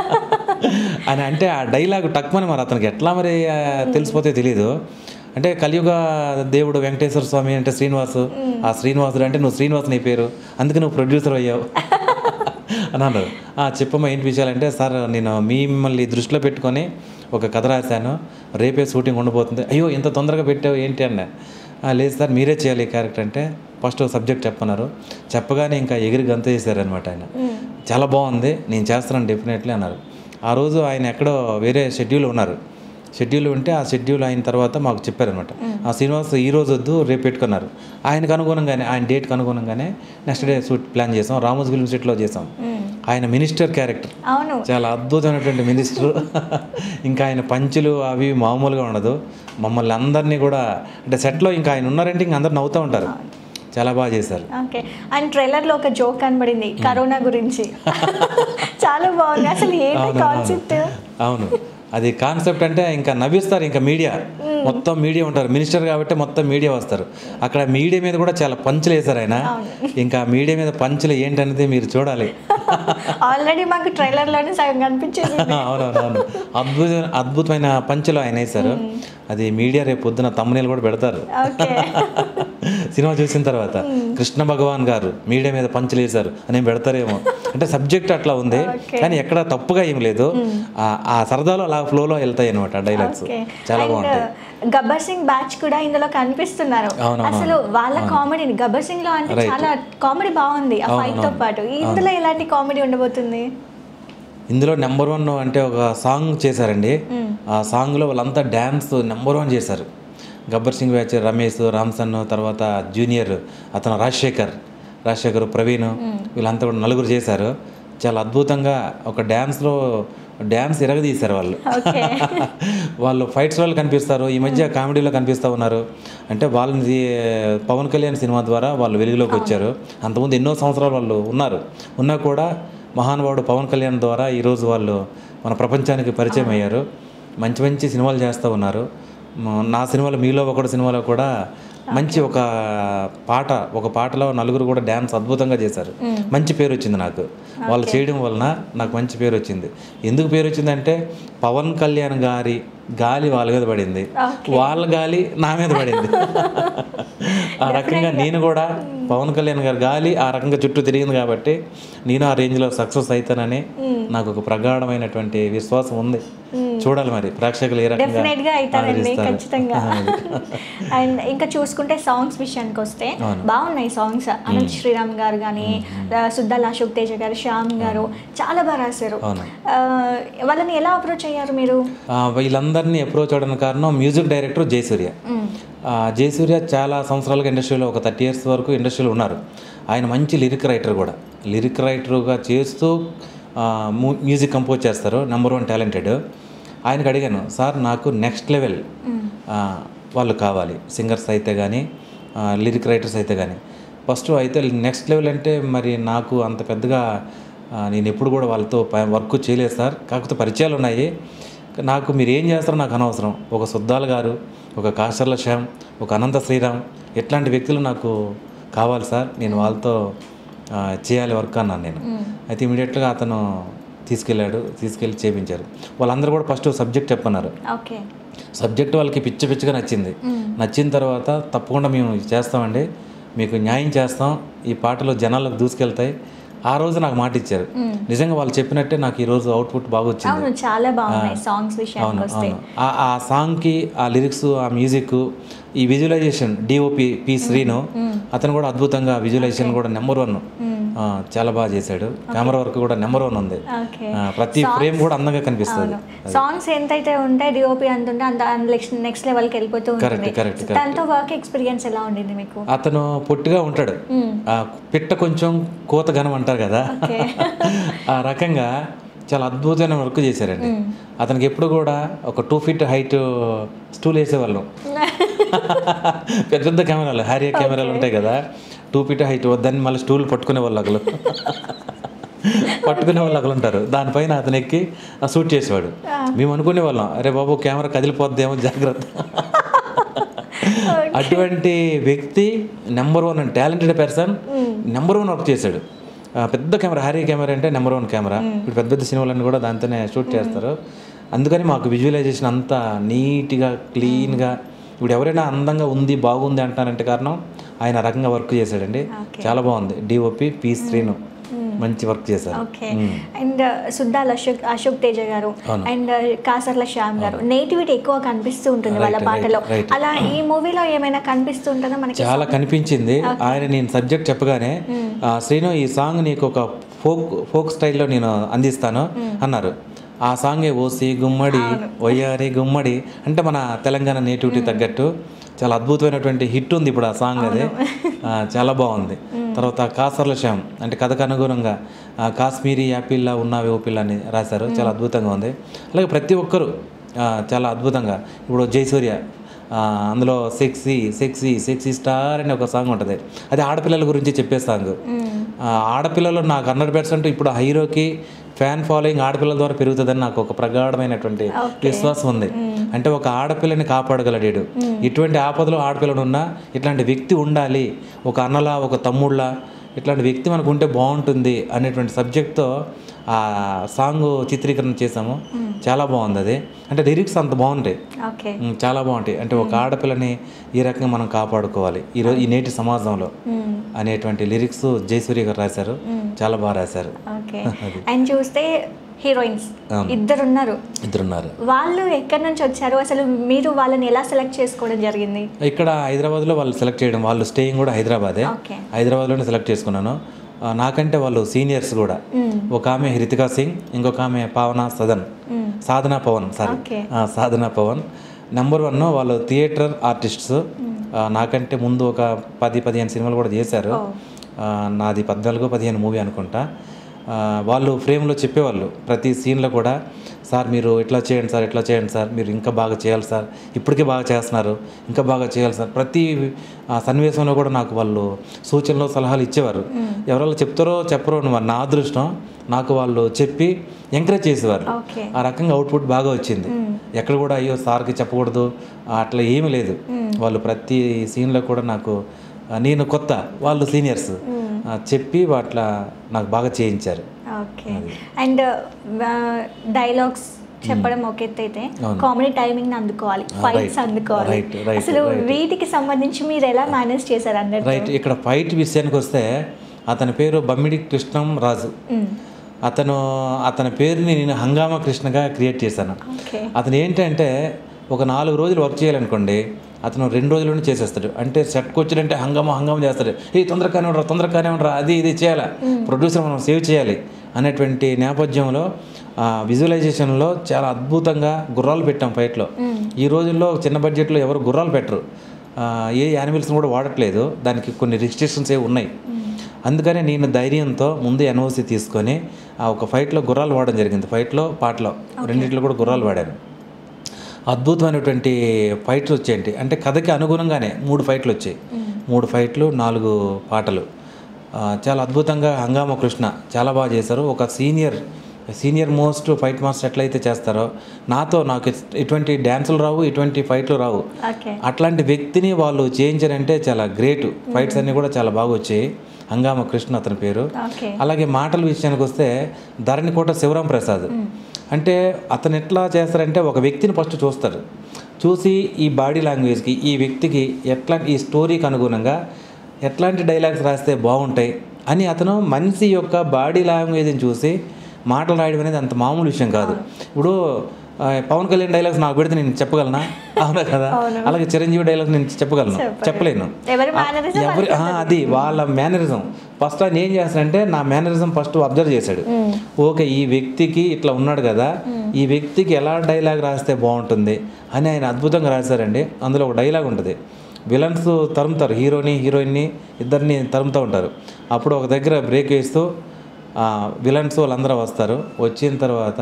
Speaker 2: అని అంటే ఆ డైలాగ్ టక్మని మరి అతనికి ఎట్లా మరి ఆ, తెలిసిపోతే తెలియదు అంటే కలియుగ దేవుడు వెంకటేశ్వర స్వామి అంటే శ్రీనివాసు ఆ శ్రీనివాసుడు అంటే నువ్వు శ్రీనివాస్ నీ పేరు అందుకే నువ్వు ప్రొడ్యూసర్ అయ్యావు అని అన్నారు "ఆ, చెప్పమ్మా ఏంటి విషయాలంటే సార్ నేను మిమ్మల్ని దృష్టిలో పెట్టుకొని ఒక కథ రాశాను రేపే షూటింగ్ ఉండబోతుంది అయ్యో ఇంత తొందరగా పెట్టావు ఏంటి అన్న "ఆ, లేదు సార్ మీరే చేయాలి ఈ క్యారెక్టర్ అంటే ఫస్ట్ సబ్జెక్ట్ చెప్పన్నారు చెప్పగానే ఇంకా ఎగిరి గంత చేశారనమాట ఆయన చాలా బాగుంది నేను చేస్తాను డెఫినెట్లీ అన్నారు ఆ రోజు ఆయన ఎక్కడో వేరే షెడ్యూల్ ఉన్నారు షెడ్యూల్ ఉంటే ఆ షెడ్యూల్ అయిన తర్వాత మాకు చెప్పారనమాట ఆ శ్రీనివాస్ ఈ రోజు వద్దు రేపు పెట్టుకున్నారు ఆయనకు అనుగుణంగానే ఆయన డేట్కి అనుగుణంగానే నెక్స్ట్ డే షూట్ ప్లాన్ చేసాం రామోజ్ ఫిల్మ్ సిటీలో చేసాం ఆయన మినిస్టర్ క్యారెక్టర్
Speaker 1: అవును
Speaker 2: చాలా అద్భుతమైనటువంటి మినిస్టర్ ఇంకా ఆయన పంచులు అవి మామూలుగా ఉండదు మమ్మల్ని అందరినీ కూడా అంటే సెట్లో ఇంకా ఆయన ఉన్నారంటే ఇంకా అందరు నవ్వుతూ ఉంటారు చాలా బాగా చేశారు
Speaker 1: ఓకే అండ్ ట్రైలర్లో ఒక జోక్ కనబడింది కరోనా గురించి చాలా బాగుంది అసలు ఏంటి
Speaker 2: అవును,
Speaker 1: కాన్సెప్ట్
Speaker 2: అవును అది కాన్సెప్ట్ అంటే ఇంకా నవ్విస్తారు ఇంకా మీడియా మొత్తం మీడియా ఉంటారు మినిస్టర్ కాబట్టి మొత్తం మీడియా వస్తారు అక్కడ మీడియా మీద కూడా చాలా పంచులు వేశారు ఆయన ఇంకా మీడియా మీద పంచులు ఏంటనేది మీరు చూడాలి
Speaker 1: ఆల్రెడీ మాకు ట్రైలర్లోనే సగం కనిపించేది
Speaker 2: అవునవునవును అద్భుత అద్భుతమైన పంచులు ఆయన వేశారు అది మీడియా రేపు పొద్దున తమ్మునేలు కూడా పెడతారు
Speaker 1: ఓకే
Speaker 2: సినిమా చూసిన తర్వాత కృష్ణ భగవాన్ గారు మీడియా మీద పంచులు వేశారు అని పెడతారేమో అంటే సబ్జెక్ట్ అట్లా ఉంది
Speaker 1: Okay.
Speaker 2: కానీ ఎక్కడ తప్పుగా ఏం లేదు ఆ- ఆ సరదాలో అలా ఫ్లోలో వెళ్తాయి అనమాట డైలాగ్స్
Speaker 1: ఓకే
Speaker 2: చాలా
Speaker 1: అండ్
Speaker 2: బాగుంటాయి
Speaker 1: గబ్బర్ సింగ్ బ్యాచ్ కూడా ఇందులో కనిపిస్తున్నారు
Speaker 2: అవునవును.
Speaker 1: అసలు వాళ్ళ కామెడీని గబ్బర్ సింగ్ లో అంటే
Speaker 2: Right.
Speaker 1: చాలా కామెడీ బాగుంది ఆ ఫైట్ తో పాటు ఇందులో ఎలాంటి కామెడీ ఉండబోతుంది
Speaker 2: ఇందులో నెంబర్ వన్ అంటే ఒక సాంగ్ చేశారండి ఆ సాంగ్లో వాళ్ళంతా డ్యాన్స్ నెంబర్ వన్ చేశారు గబ్బర్ సింగ్ బ్యాచ్ రమేష్ రామ్సన్ తర్వాత జూనియర్ అతను రాజశేఖర్ రాజశేఖర్ ప్రవీణ్ వీళ్ళంతా కూడా నలుగురు చేశారు చాలా అద్భుతంగా ఒక డ్యాన్స్లో డ్యాన్స్ ఇరగదీశారు వాళ్ళు
Speaker 1: ఓకే
Speaker 2: వాళ్ళు ఫైట్స్ వాళ్ళు కనిపిస్తారు ఈ మధ్య కామెడీలో కనిపిస్తూ ఉన్నారు అంటే వాళ్ళని పవన్ కళ్యాణ్ సినిమా ద్వారా వాళ్ళు వెలుగులోకి వచ్చారు అంతకుముందు ఎన్నో సంవత్సరాలు వాళ్ళు ఉన్నారు ఉన్నా కూడా మహానుభావుడు పవన్ కళ్యాణ్ ద్వారా ఈరోజు వాళ్ళు మన ప్రపంచానికి పరిచయం అయ్యారు మంచి మంచి సినిమాలు చేస్తూ ఉన్నారు మ- నా సినిమాలో మీలో ఒకటి సినిమాలో కూడా మంచి ఒక పాట ఒక పాటలో నలుగురు కూడా డ్యాన్స్ అద్భుతంగా చేశారు మంచి పేరు వచ్చింది నాకు వాళ్ళు చేయడం వలన నాకు మంచి పేరు వచ్చింది ఎందుకు పేరు వచ్చిందంటే పవన్ కళ్యాణ్ గారి గాలి వాళ్ళ మీద పడింది వాళ్ళ గాలి నా మీద పడింది ఆ రకంగా నేను కూడా పవన్ కళ్యాణ్ గారి గాలి ఆ రకంగా చుట్టూ తిరిగింది కాబట్టి నేను ఆ రేంజ్లో సక్సెస్ అవుతానని నాకు ఒక ప్రగాఢమైనటువంటి విశ్వాసం ఉంది చూడాలి మరి ప్రేక్షకులు ఏ రకంగా
Speaker 1: డెఫినెట్ గా అవుతారండి
Speaker 2: ఆదరిస్తారు.
Speaker 1: ఖచ్చితంగా అండ్ ఇంకా చూసుకుంటే సాంగ్స్ విషయానికి వస్తే బాగున్నాయి సాంగ్స్ అనంత్ శ్రీరామ్ గారు కానీ సుద్దాల అశోక్ తేజ గారు శ్యామ్ గారు చాలా బాగా రాశారు
Speaker 2: అవును.
Speaker 1: ఆ, వాళ్ళని ఎలా అప్రోచ్ అయ్యారు మీరు
Speaker 2: ఆ, వీళ్ళందరినీ అప్రోచ్ అవడానికి కారణం మ్యూజిక్ డైరెక్టర్ జయసూర్య ఆ, జయసూర్య చాలా సంవత్సరాలుగా ఇండస్ట్రీలో ఒక థర్టీ ఇయర్స్ వరకు ఇండస్ట్రీలో ఉన్నారు ఆయన మంచి లిరిక్ రైటర్ కూడా లిరిక్ రైటర్గా చేస్తూ ఆ, ము- మ్యూజిక్ కంపోజ్ చేస్తారు నెంబర్ వన్ టాలెంటెడ్ ఆయనకు అడిగాను సార్ నాకు నెక్స్ట్ లెవెల్ ఆ, వాళ్ళు కావాలి సింగర్స్ అయితే కానీ లిరిక్ రైటర్స్ అయితే కానీ ఫస్ట్ అయితే నెక్స్ట్ లెవెల్ అంటే మరి నాకు అంత పెద్దగా ఆ, నేను ఎప్పుడు కూడా వాళ్ళతో ప- వర్క్ చేయలేదు సార్ కాకపోతే పరిచయాలు ఉన్నాయి నాకు మీరు ఏం చేస్తారో నాకు అనవసరం ఒక సుద్దాల్ గారు ఒక కాశర్ల శ్యామ్ ఒక అనంత శ్రీరామ్ ఇట్లాంటి వ్యక్తులు నాకు కావాలి సార్ నేను వాళ్ళతో ఆ, చేయాలి వర్క్ అన్నాను నేను అయితే ఇమీడియట్గా అతను తీసుకెళ్ళాడు తీసుకెళ్ళి చేయించారు వాళ్ళందరూ కూడా ఫస్ట్ సబ్జెక్ట్ చెప్పన్నారు
Speaker 1: ఓకే
Speaker 2: సబ్జెక్ట్ వాళ్ళకి పిచ్చి పిచ్చిగా నచ్చింది నచ్చిన తర్వాత తప్పకుండా మేము ఇది చేస్తామండి మీకు న్యాయం చేస్తాం ఈ పాటలు జనాలకు దూసుకెళ్తాయి ఆ రోజు నాకు మాట ఇచ్చారు నిజంగా వాళ్ళు చెప్పినట్టే నాకు ఈ రోజు అవుట్పుట్ బాగా వచ్చింది
Speaker 1: అవును చాలా బాగున్నాయి సాంగ్స్ విషయానికి
Speaker 2: అవును
Speaker 1: వస్తే
Speaker 2: అవును ఆ ఆ సాంగ్కి ఆ లిరిక్స్ ఆ మ్యూజిక్ ఈ విజువలైజేషన్ డిఓపి పి శ్రీను అతను కూడా అద్భుతంగా విజువలైజేషన్ కూడా నెంబర్ వన్ చాలా బాగా చేశాడు కెమెరా వర్క్ కూడా నెంబర్ వన్ ఉంది
Speaker 1: ఓకే
Speaker 2: ఆ, ప్రతి ఫ్రేమ్ కూడా అందంగా కనిపిస్తుంది
Speaker 1: సాంగ్స్ ఎంతైతే ఉంటాయి డిఓపి అంత ఉంటే అంత నెక్స్ట్ నెక్స్ట్ లెవెల్కి వెళ్ళిపోతూ
Speaker 2: Correct,
Speaker 1: ఉంటుంది
Speaker 2: correct,
Speaker 1: So, దాంతో వర్క్ ఎక్స్పీరియన్స్ ఎలా ఉండింది మీకు
Speaker 2: అతను పొట్టిగా ఉంటాడు ఆ పిట్ట కొంచెం కోత ఘనం అంటారు కదా
Speaker 1: ఓకే
Speaker 2: ఆ రకంగా చాలా అద్భుతమైన వర్క్ చేశారండి అతనికి ఎప్పుడు కూడా ఒక టూ ఫీట్ హైట్ స్టూల్ వేసేవాళ్ళం పెద్ద పెద్ద కెమెరాలు హ్యారియా కెమెరాలు ఉంటాయి కదా టూ ఫీట్ హైట్ దాన్ని మళ్ళీ స్టూల్ పట్టుకునే వాళ్ళు ఒకళ్ళు పట్టుకునే వాళ్ళు ఒకళ్ళు ఉంటారు దానిపైన అతను ఎక్కి షూట్ చేసేవాడు మేము అనుకునే వాళ్ళం అరే బాబు కెమెరా కదిలిపోద్దేమో జాగ్రత్త అటువంటి వ్యక్తి number one talented person number one work చేశాడు ఆ, పెద్ద కెమెరా హ్యారీ కెమెరా అంటే నెంబర్ వన్ కెమెరా ఇప్పుడు పెద్ద పెద్ద సినిమాలన్నీ కూడా దాంతోనే షూట్ చేస్తారు అందుకని మాకు విజువలైజేషన్ అంతా నీట్గా క్లీన్గా ఇప్పుడు ఎవరైనా అందంగా ఉంది బాగుంది అంటారంటే కారణం ఆయన ఆ రకంగా వర్క్ చేశాడండి చాలా బాగుంది డిఓపి పి శ్రీను మంచి వర్క్ చేశారు
Speaker 1: okay and Suddala Ashok Ashok Teja garu and Kasarla Shyam గారు నేటివిటీ ఎక్కువ కనిపిస్తూ ఉంటుంది వాళ్ళ
Speaker 2: Right,
Speaker 1: పాటలో
Speaker 2: right, right.
Speaker 1: అలా ఈ మూవీలో ఏమైనా కనిపిస్తూ ఉంటుందో మనకి
Speaker 2: చాలా కనిపించింది ఆయన నేను సబ్జెక్ట్ చెప్పగానే "ఆ, శ్రీను ఈ సాంగ్ నీకు ఒక ఫోక్ ఫోక్ స్టైల్లో నేను అందిస్తాను అన్నారు ఆ సాంగే ఓసి గుమ్మడి ఒయ్యారి గుమ్మడి అంటే మన తెలంగాణ నేటివిటీ తగ్గట్టు చాలా అద్భుతమైనటువంటి హిట్ ఉంది ఇప్పుడు ఆ సాంగ్ అది ఆ, చాలా బాగుంది తర్వాత కాసర్ల శ్యామ్ అంటే కథకు అనుగుణంగా ఆ, కాశ్మీరీ యాపిల్లా ఉన్నావి ఓ పిల్ల అని రాశారు చాలా అద్భుతంగా ఉంది అలాగే ప్రతి ఒక్కరు ఆ, చాలా అద్భుతంగా ఇప్పుడు జయసూర్య ఆ, అందులో సెక్సీ సెక్సీ సెక్సీ స్టార్ అనే ఒక సాంగ్ ఉంటుంది అది ఆడపిల్లల గురించి చెప్పే సాంగ్ ఆ, ఆడపిల్లలు నాకు హండ్రెడ్ పర్సెంట్ ఇప్పుడు ఆ హీరోకి ఫ్యాన్ ఫాలోయింగ్ ఆడపిల్లల ద్వారా పెరుగుతుందని నాకు ఒక ప్రగాఢమైనటువంటి విశ్వాసం ఉంది అంటే ఒక ఆడపిల్లని కాపాడగలడాడు ఇటువంటి ఆపదలో ఆడపిల్లలు ఉన్నా ఇట్లాంటి వ్యక్తి ఉండాలి ఒక అన్నలా ఒక తమ్ముళ్ళ ఇట్లాంటి వ్యక్తి మనకు ఉంటే బాగుంటుంది అనేటువంటి సబ్జెక్ట్తో ఆ సాంగ్ చిత్రీకరణ చేసాము చాలా బాగుంది అది అంటే లిరిక్స్ అంత బాగుంటాయి
Speaker 1: ఓకే
Speaker 2: ఉమ్, చాలా బాగుంటాయి అంటే ఒక ఆడపిల్లని ఈ రకంగా మనం కాపాడుకోవాలి ఈరోజు ఈ నేటి సమాజంలో అనేటువంటి లిరిక్స్ జయసూర్య గారు రాశారు చాలా బాగా రాశారు
Speaker 1: ఓకే అండ్ చూస్తే హీరోయిన్స్ ఇద్దరు ఉన్నారు
Speaker 2: ఇద్దరున్నారు
Speaker 1: వాళ్ళు ఎక్కడి నుంచి వచ్చారు అసలు మీరు వాళ్ళని ఎలా సెలెక్ట్ చేసుకోవడం జరిగింది
Speaker 2: ఇక్కడ హైదరాబాద్లో వాళ్ళు సెలెక్ట్ చేయడం వాళ్ళు స్టేయింగ్ కూడా హైదరాబాదే
Speaker 1: ఓకే
Speaker 2: హైదరాబాద్లోనే సెలెక్ట్ చేసుకున్నాను ఆ, నాకంటే వాళ్ళు సీనియర్స్ కూడా ఒక ఆమె హృతికా సింగ్ ఇంకొక ఆమె Pavana Sadan Sadhana Pavan sorry
Speaker 1: okay
Speaker 2: Sadhana Pavan number one వాళ్ళు థియేటర్ ఆర్టిస్ట్స్ నాకంటే ముందు ఒక పది పదిహేను సినిమాలు కూడా చేశారు ఆ, నాది పద్నాలుగు పదిహేను మూవీ అనుకుంటా ఆ, వాళ్ళు ఫ్రేమ్లో చెప్పేవాళ్ళు ప్రతి సీన్లో కూడా సార్ మీరు ఇట్లా చేయండి సార్ ఇట్లా చేయండి సార్ మీరు ఇంకా బాగా చేయాలి సార్ ఇప్పటికే బాగా చేస్తున్నారు ఇంకా బాగా చేయాలి సార్ ప్రతి ఆ, సన్నివేశంలో కూడా నాకు వాళ్ళు సూచనలు సలహాలు ఇచ్చేవారు ఎవరైనా చెప్తారో చెప్పరో అని మరి నా అదృష్టం నాకు వాళ్ళు చెప్పి ఎంకరేజ్ చేసేవారు
Speaker 1: ఓకే
Speaker 2: ఆ రకంగా అవుట్పుట్ బాగా వచ్చింది ఎక్కడ కూడా అయ్యో సార్కి చెప్పకూడదు ఆ, అట్లా ఏమీ లేదు వాళ్ళు ప్రతి సీన్లో కూడా నాకు ఆ, నేను కొత్త వాళ్ళు సీనియర్స్ చెప్పి అట్లా నాకు బాగా చేయించారు
Speaker 1: ఓకే అండ్ డైలాగ్స్ చెప్పడం ఒక ఎత్తు అయితే కామెడీ టైమింగ్ అందుకోవాలి ఫైట్స్ అందుకోవాలి
Speaker 2: right, right,
Speaker 1: అసలు వీటికి సంబంధించి మీరు ఎలా మేనేజ్ చేశారు అన్నట్టు
Speaker 2: రైట్ ఇక్కడ ఫైట్ విషయానికి వస్తే అతని పేరు బమ్మిడి కృష్ణం రాజు
Speaker 1: మ్మ్.
Speaker 2: అతను అతని పేరుని నేను హంగామా కృష్ణగా క్రియేట్ చేశాను
Speaker 1: ఓకే
Speaker 2: అతను ఏంటంటే ఒక నాలుగు రోజులు వర్క్ చేయాలనుకోండి అతను రెండు రోజుల్లోనే చేసేస్తాడు అంటే సెట్కి వచ్చినంటే హంగామా హంగామా చేస్తాడు ఏ తొందరగానే ఉండరా తొందరగానే ఉండరా అది ఇది చేయాలా ప్రొడ్యూసర్ మనం సేవ్ చేయాలి అనేటువంటి నేపథ్యంలో విజువలైజేషన్లో చాలా అద్భుతంగా గుర్రాలు పెట్టాం ఫైట్లో ఈ రోజుల్లో చిన్న బడ్జెట్లో ఎవరు గుర్రాలు పెట్టరు ఆ, ఏ యానిమల్స్ని కూడా వాడట్లేదు దానికి కొన్ని రిస్ట్రిక్షన్స్ ఏ ఉన్నాయి అందుకనే నేను ధైర్యంతో ముందు ఎన్ఓసి తీసుకొని ఆ ఒక ఫైట్లో గుర్రాలు వాడడం జరిగింది ఫైట్లో పాటలో రెండింటిలో కూడా గుర్రాలు వాడాను అద్భుతమైనటువంటి ఫైట్లు వచ్చాయండి అంటే కథకి అనుగుణంగానే మూడు ఫైట్లు వచ్చాయి మూడు ఫైట్లు నాలుగు పాటలు ఆ, చాలా అద్భుతంగా హంగామ కృష్ణ చాలా బాగా చేశారు ఒక senior senior most fight master ఎట్లయితే చేస్తారో నాతో నాకు ఇటువంటి డ్యాన్సులు రావు ఇటువంటి ఫైట్లు రావు
Speaker 1: ఓకే
Speaker 2: అట్లాంటి వ్యక్తిని వాళ్ళు చేయించారంటే చాలా గ్రేట్ ఫైట్స్ అన్నీ కూడా చాలా బాగా వచ్చాయి హంగామ కృష్ణ అతని పేరు
Speaker 1: ఓకే
Speaker 2: అలాగే మాటల విషయానికి వస్తే ధరణికోట శివరాం ప్రసాద్ అంటే అతను ఎట్లా చేస్తారంటే ఒక వ్యక్తిని ఫస్ట్ చూస్తారు చూసి ఈ బాడీ లాంగ్వేజ్కి ఈ వ్యక్తికి ఎట్లా ఈ స్టోరీకి అనుగుణంగా ఎట్లాంటి డైలాగ్స్ రాస్తే బాగుంటాయి అని అతను మనిషి యొక్క బాడీ లాంగ్వేజ్ని చూసి మాటలు రాయడం అనేది అంత మామూలు విషయం కాదు ఇప్పుడు ఆ, పవన్ కళ్యాణ్ డైలాగ్స్ నాకు పెడితే నేను చెప్పగలనా అవునా కదా అలాగే చిరంజీవి డైలాగ్స్ నేను చెప్పగలను చెప్పలేను
Speaker 1: ఎవరి మేనరిజం
Speaker 2: ఎవరి ఆ, అది వాళ్ళ మేనరిజం ఫస్ట్ ఆయన ఏం చేస్తాడంటే నా మేనరిజం ఫస్ట్ అబ్జర్వ్ చేశాడు ఓకే ఈ వ్యక్తికి ఇట్లా ఉన్నాడు కదా ఈ వ్యక్తికి ఎలా డైలాగ్ రాస్తే బాగుంటుంది అని ఆయన అద్భుతంగా రాశారండి అందులో ఒక డైలాగ్ ఉంటుంది విలన్స్ తరుముతారు హీరోని హీరోయిన్ని ఇద్దరిని తరుముతూ ఉంటారు అప్పుడు ఒక దగ్గర బ్రేక్ వేస్తూ విలన్స్ వాళ్ళందరూ వస్తారు వచ్చిన తర్వాత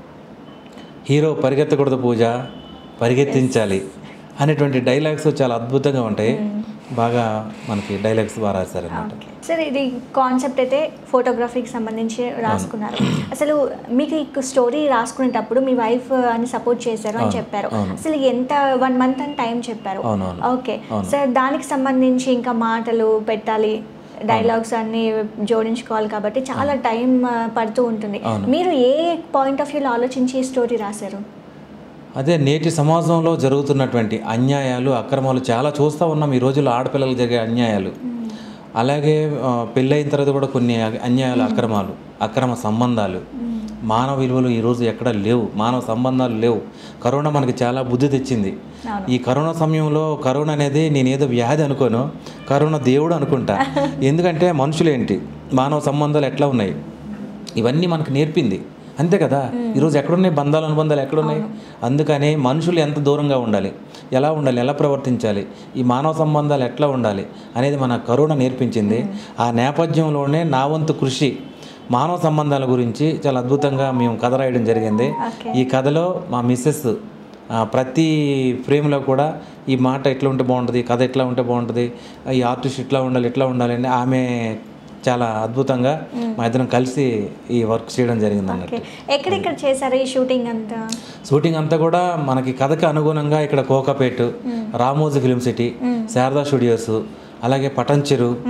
Speaker 2: హీరో పరిగెత్తకూడదు పూజ పరిగెత్తించాలి అనేటువంటి డైలాగ్స్ చాలా అద్భుతంగా ఉంటాయి బాగా మనకి డైలాగ్స్ బాగా రాశారనమాట
Speaker 1: ఓకే సార్ ఇది కాన్సెప్ట్ అయితే ఫోటోగ్రఫీకి సంబంధించి రాసుకున్నారు అసలు మీకు ఈ స్టోరీ రాసుకునేటప్పుడు మీ వైఫ్ అని సపోర్ట్ చేశారు అని చెప్పారు అసలు ఎంత వన్ మంత్ అని టైం చెప్పారు
Speaker 2: అవునవును
Speaker 1: ఓకే సార్ దానికి సంబంధించి ఇంకా మాటలు పెట్టాలి డైలాగ్స్ అన్ని జోడించుకోవాలి కాబట్టి చాలా టైం ఆ, పడుతూ ఉంటుంది మీరు ఏ పాయింట్ ఆఫ్ వ్యూలో ఆలోచించి ఈ స్టోరీ రాశారు
Speaker 2: అదే నేటి సమాజంలో జరుగుతున్నటువంటి అన్యాయాలు అక్రమాలు చాలా చూస్తూ ఉన్నాం ఈ రోజుల్లో ఆడపిల్లలకు జరిగే అన్యాయాలు అలాగే ఆ, పెళ్ళైన తర్వాత కూడా కొన్ని అన్యాయాలు అక్రమాలు అక్రమ సంబంధాలు మానవ విలువలు ఈరోజు ఎక్కడ లేవు మానవ సంబంధాలు లేవు కరోనా మనకి చాలా బుద్ధి తెచ్చింది
Speaker 1: అవును.
Speaker 2: ఈ కరోనా సమయంలో కరోనా అనేది నేనేదో వ్యాధి అనుకోను కరోనా దేవుడు అనుకుంటా ఎందుకంటే మనుషులేంటి మానవ సంబంధాలు ఎట్లా ఉన్నాయి ఇవన్నీ మనకు నేర్పింది అంతే కదా ఈరోజు ఎక్కడున్నాయి బంధాలు అనుబంధాలు ఎక్కడున్నాయి అందుకని మనుషులు ఎంత దూరంగా ఉండాలి ఎలా ఉండాలి ఎలా ప్రవర్తించాలి ఈ మానవ సంబంధాలు ఎట్లా ఉండాలి అనేది మన కరోనా నేర్పించింది ఆ నేపథ్యంలోనే నా వంతు కృషి మానవ సంబంధాల గురించి చాలా అద్భుతంగా మేము కథ రాయడం జరిగింది
Speaker 1: ఓకే
Speaker 2: ఈ కథలో మా మిస్సెస్ ఆ, ప్రతి ఫ్రేమ్లో కూడా ఈ మాట ఎట్లా ఉంటే బాగుంటుంది ఈ కథ ఎట్లా ఉంటే బాగుంటుంది ఈ ఆర్టిస్ట్ ఇట్లా ఉండాలి ఇట్లా ఉండాలి అని ఆమె చాలా అద్భుతంగా మా ఇద్దరం కలిసి ఈ వర్క్ చేయడం జరిగింది అన్నట్టు
Speaker 1: ఓకే ఎక్కడెక్కడ చేశారు ఈ షూటింగ్ అంతా
Speaker 2: షూటింగ్ అంతా కూడా మనకి కథకి అనుగుణంగా ఇక్కడ Kokapet Ramoji film city Sharada studios అలాగే Patancheru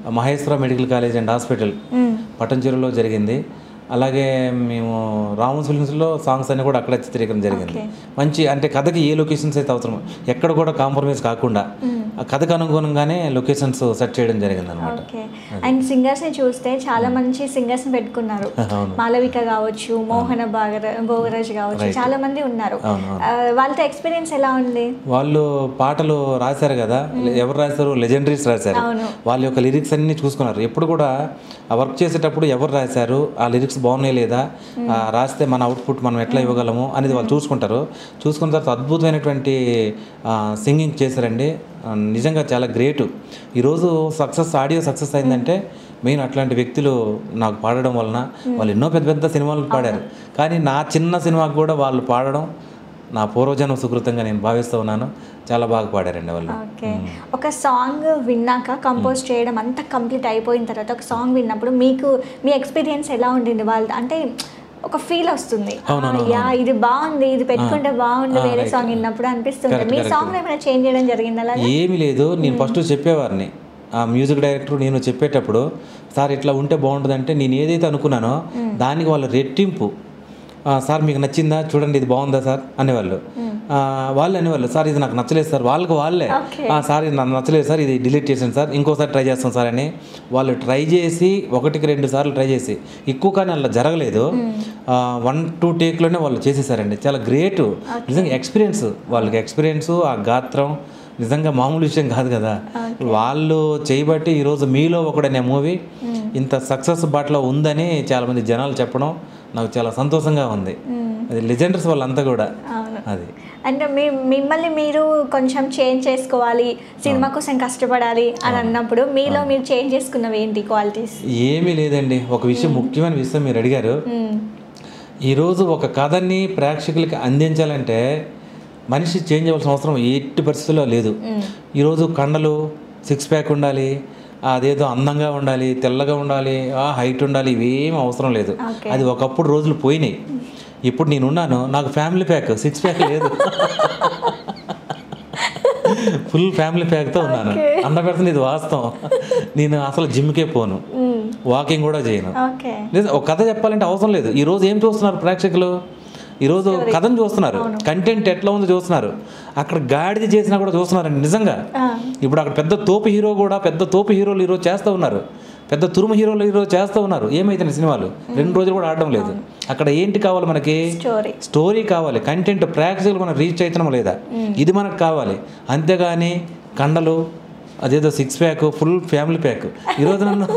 Speaker 2: Maheshwara medical college and hospital పట్టంచెరులో జరిగింది అలాగే మేము రాము ఫిల్మ్స్లో సాంగ్స్ అన్ని కూడా అక్కడే చిత్రీకరణ జరిగింది మంచి అంటే కథకి ఏ లొకేషన్స్ అయితే అవసరం ఎక్కడ కూడా కాంప్రమైజ్ కాకుండా ఆ కథకు అనుగుణంగానే లొకేషన్స్ సెట్ చేయడం జరిగింది అనమాట
Speaker 1: ఓకే అండ్ సింగర్స్ ని చూస్తే చాలా మంచి సింగర్స్ ని పెట్టుకున్నారు
Speaker 2: అవును.
Speaker 1: మాలవిక కావచ్చు మోహన భాగర భోగరాజ్ కావచ్చు చాలా మంది ఉన్నారు
Speaker 2: అవును,
Speaker 1: ఆ, వాళ్ళతో ఎక్స్పీరియన్స్ ఎలా ఉంది
Speaker 2: వాళ్ళు పాటలు రాశారు కదా ఎవరు రాశారు లెజెండరీస్ రాశారు
Speaker 1: అవును.
Speaker 2: వాళ్ళ యొక్క లిరిక్స్ అన్ని చూసుకున్నారు ఎప్పుడు కూడా ఆ వర్క్ చేసేటప్పుడు ఎవరు రాశారు ఆ లిరిక్స్ బాగున్నాయి లేదా ఆ రాస్తే మన అవుట్పుట్ మనం ఎట్లా ఇవ్వగలము అనేది వాళ్ళు చూసుకుంటారు చూసుకున్న తర్వాత అద్భుతమైనటువంటి సింగింగ్ చేశారండి ఆ, నిజంగా చాలా గ్రేట్ ఈరోజు సక్సెస్ ఆడియో సక్సెస్ అయిందంటే మెయిన్ అట్లాంటి వ్యక్తులు నాకు పాడడం వలన వాళ్ళు ఎన్నో పెద్ద పెద్ద సినిమాలు పాడారు కానీ నా చిన్న సినిమాకు కూడా వాళ్ళు పాడడం నా పూర్వజన్మ సుకృతంగా నేను భావిస్తూ ఉన్నాను చాలా బాగా పాడారండి వాళ్ళు
Speaker 1: ఓకే ఒక సాంగ్ విన్నాక కంపోజ్ చేయడం అంతా కంప్లీట్ అయిపోయిన తర్వాత ఒక సాంగ్ విన్నప్పుడు మీకు మీ ఎక్స్పీరియన్స్ ఎలా ఉండింది వాళ్ళు అంటే ఒక ఫీల్ వస్తుంది ఆ, యా ఇది బాగుంది ఇది పెట్టుకుంటే బాగుంది వేరే సాంగ్ విన్నప్పుడు అనిపిస్తుంది మీ సాంగ్ ఏమైనా చేంజ్ చేయడం జరిగింది అలా
Speaker 2: ఏమీ లేదు నేను ఫస్ట్ చెప్పేవారిని ఆ మ్యూజిక్ డైరెక్టర్ నేను చెప్పేటప్పుడు సార్ ఇట్లా ఉంటే బాగుంటుందంటే నేను ఏదైతే అనుకున్నానో దానికి వాళ్ళు రెట్టింపు "ఆ, సార్ మీకు నచ్చిందా చూడండి ఇది బాగుందా సార్ అనేవాళ్ళు ఆ, వాళ్ళు అనేవాళ్ళు సార్ ఇది నాకు నచ్చలేదు సార్ వాళ్ళకి వాళ్ళే
Speaker 1: Okay.
Speaker 2: "ఆ, సార్ ఇది నాకు నచ్చలేదు సార్ ఇది డిలీట్ చేసాను సార్ ఇంకోసారి ట్రై చేస్తాం సార్ అని వాళ్ళు ట్రై చేసి ఒకటికి రెండు సార్లు ట్రై చేసి ఎక్కువ కానీ అలా జరగలేదు వన్ టూ టేక్లోనే వాళ్ళు చేసేసారండి చాలా గ్రేట్ నిజంగా ఎక్స్పీరియన్స్ వాళ్ళకి ఎక్స్పీరియన్స్ ఆ గాత్రం నిజంగా మామూలు విషయం కాదు కదా వాళ్ళు చేయబట్టి ఈరోజు మీలో ఒకడనే మూవీ ఇంత సక్సెస్ బాటలో ఉందని చాలామంది జనాలు చెప్పడం నాకు చాలా సంతోషంగా ఉంది అది లెజెండర్స్ వాళ్ళంతా కూడా
Speaker 1: అవును
Speaker 2: అది
Speaker 1: అంటే మీ మిమ్మల్ని మీరు కొంచెం చేంజ్ చేసుకోవాలి సినిమా కోసం కష్టపడాలి అని అన్నప్పుడు మీలో మీరు చేంజ్ చేసుకున్నవి ఏంటి క్వాలిటీస్
Speaker 2: ఏమీ లేదండి ఒక విషయం ముఖ్యమైన విషయం మీరు అడిగారు ఈరోజు ఒక కథని ప్రేక్షకులకి అందించాలంటే మనిషి చేంజ్ అవ్వాల్సిన అవసరం ఎట్టి పరిస్థితుల్లో లేదు ఈరోజు కండలు సిక్స్ ప్యాక్ ఉండాలి అదేదో అందంగా ఉండాలి తెల్లగా ఉండాలి ఆ హైట్ ఉండాలి ఇవేం అవసరం లేదు
Speaker 1: Okay.
Speaker 2: అది ఒకప్పుడు రోజులు పోయినాయి ఇప్పుడు నేను ఉన్నాను నాకు ఫ్యామిలీ ప్యాక్ సిక్స్ ప్యాక్ లేదు ఫుల్ ఫ్యామిలీ ప్యాక్తో ఉన్నాను హండ్రెడ్ పర్సెంట్ ఇది వాస్తవం నేను అసలు జిమ్కే పోను వాకింగ్ కూడా చేయను
Speaker 1: ఓకే
Speaker 2: నిజం ఒక కథ చెప్పాలంటే అవసరం లేదు ఈ రోజు ఏం చూస్తున్నారు ప్రేక్షకులు ఈరోజు కథను చూస్తున్నారు కంటెంట్ ఎట్లా ఉందో చూస్తున్నారు అక్కడ గాడిద చేసినా కూడా చూస్తున్నారండి నిజంగా ఇప్పుడు అక్కడ పెద్ద తోపు హీరో కూడా పెద్ద తోపు హీరోలు ఈరోజు చేస్తూ ఉన్నారు పెద్ద తురుము హీరోలు ఈరోజు చేస్తూ ఉన్నారు ఏమైతే సినిమాలు రెండు రోజులు కూడా ఆడడం లేదు అక్కడ ఏంటి కావాలి మనకి
Speaker 1: స్టోరీ
Speaker 2: స్టోరీ కావాలి కంటెంట్ ప్రేక్షకులు మనం రీచ్ అవుతున్నాం లేదా ఇది మనకు కావాలి అంతేగాని కండలు అదేదో six pack full family pack ఈరోజు నన్ను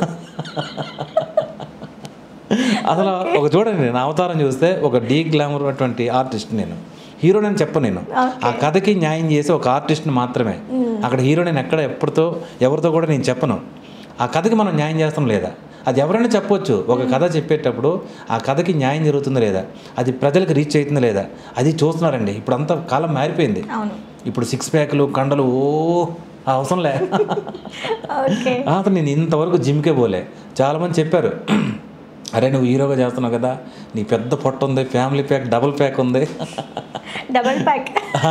Speaker 2: అసలు ఒక చూడండి నా అవతారం చూస్తే ఒక డీ గ్లామర్ అటువంటి ఆర్టిస్ట్ నేను హీరో నేను చెప్పను నేను ఆ కథకి న్యాయం చేసి ఒక ఆర్టిస్ట్ని మాత్రమే అక్కడ హీరో నేను ఎక్కడ ఎప్పటితో ఎవరితో కూడా నేను చెప్పను ఆ కథకి మనం న్యాయం చేస్తాం లేదా అది ఎవరైనా చెప్పొచ్చు ఒక కథ చెప్పేటప్పుడు ఆ కథకి న్యాయం జరుగుతుందా లేదా అది ప్రజలకు రీచ్ అవుతుందా లేదా అది చూస్తున్నారండి ఇప్పుడు అంతా కాలం మారిపోయింది
Speaker 1: అవును
Speaker 2: ఇప్పుడు సిక్స్ ప్యాక్లు కండలు ఓ ఆ అవసరం లే
Speaker 1: ఓకే
Speaker 2: అతను నేను ఇంతవరకు జిమ్కే పోలే చాలామంది చెప్పారు అరే నువ్వు హీరోగా చేస్తున్నావు కదా నీ పెద్ద పొట్ట ఉంది ఫ్యామిలీ ప్యాక్ డబుల్ ప్యాక్ ఉంది
Speaker 1: డబల్ ప్యాక్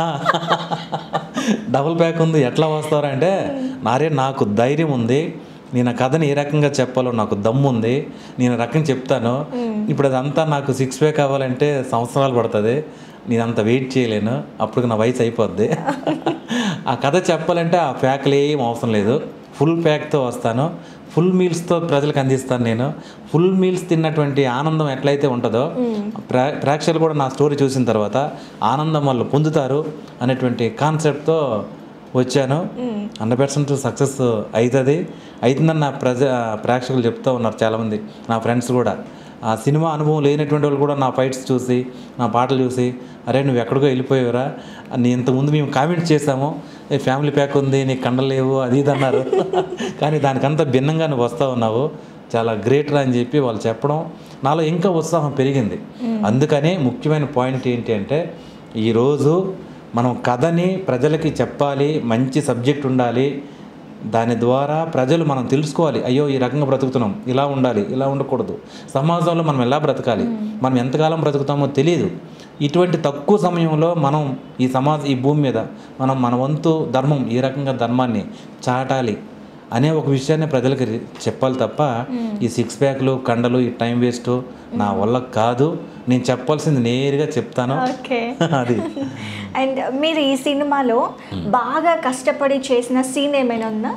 Speaker 2: డబుల్ ప్యాక్ ఉంది ఎట్లా వస్తారా అంటే నారే నాకు ధైర్యం ఉంది నేను ఆ కథని ఏ రకంగా చెప్పాలో నాకు దమ్ము ఉంది నేను ఆ రకం చెప్తాను ఇప్పుడు అదంతా నాకు సిక్స్ ప్యాక్ అవ్వాలంటే సంవత్సరాలు పడుతుంది నేను అంత వెయిట్ చేయలేను అప్పుడు నా వయసు అయిపోద్ది ఆ కథ చెప్పాలంటే ఆ ప్యాక్లు ఏం అవసరం లేదు ఫుల్ ప్యాక్తో వస్తాను ఫుల్ మీల్స్తో ప్రజలకు అందిస్తాను నేను ఫుల్ మీల్స్ తిన్నటువంటి ఆనందం ఎట్లయితే ఉంటుందో ప్రే ప్రేక్షకులు కూడా నా స్టోరీ చూసిన తర్వాత ఆనందం వాళ్ళు పొందుతారు అనేటువంటి కాన్సెప్ట్తో వచ్చాను హండ్రెడ్ పర్సెంట్ సక్సెస్ అవుతుంది అవుతుందని నా ప్రజ ప్రేక్షకులు చెప్తూ ఉన్నారు చాలామంది నా ఫ్రెండ్స్ కూడా ఆ సినిమా అనుభవం లేనటువంటి వాళ్ళు కూడా నా ఫైట్స్ చూసి నా పాటలు చూసి అరే నువ్వు ఎక్కడికో వెళ్ళిపోయావురా నీ ఇంతకుముందు మేము కామెంట్స్ చేసాము ఏ ఫ్యామిలీ ప్యాక్ ఉంది నీకు కండలు లేవు అది ఇది అన్నారు కానీ దానికంతా భిన్నంగా నువ్వు వస్తూ ఉన్నావు చాలా గ్రేట్ రా అని చెప్పి వాళ్ళు చెప్పడం నాలో ఇంకా ఉత్సాహం పెరిగింది అందుకనే ముఖ్యమైన పాయింట్ ఏంటి అంటే ఈరోజు మనం కథని ప్రజలకి చెప్పాలి మంచి సబ్జెక్ట్ ఉండాలి దాని ద్వారా ప్రజలు మనం తెలుసుకోవాలి అయ్యో ఈ రకంగా బ్రతుకుతున్నాం ఇలా ఉండాలి ఇలా ఉండకూడదు సమాజంలో మనం ఎలా బ్రతకాలి మనం ఎంతకాలం బ్రతుకుతామో తెలియదు ఇటువంటి తక్కువ సమయంలో మనం ఈ సమాజ ఈ భూమి మీద మనం మన వంతు ధర్మం ఈ రకంగా ధర్మాన్ని చాటాలి అనే ఒక విషయాన్ని ప్రజలకు రి- చెప్పాలి తప్ప ఈ సిక్స్ ప్యాక్లు కండలు ఈ టైం వేస్ట్ నా వల్ల కాదు నేను చెప్పాల్సింది నేరుగా చెప్తాను
Speaker 1: ఓకే
Speaker 2: అది
Speaker 1: అండ్ మీరు ఈ సినిమాలో బాగా కష్టపడి చేసిన సీన్ ఏమైనా ఉందా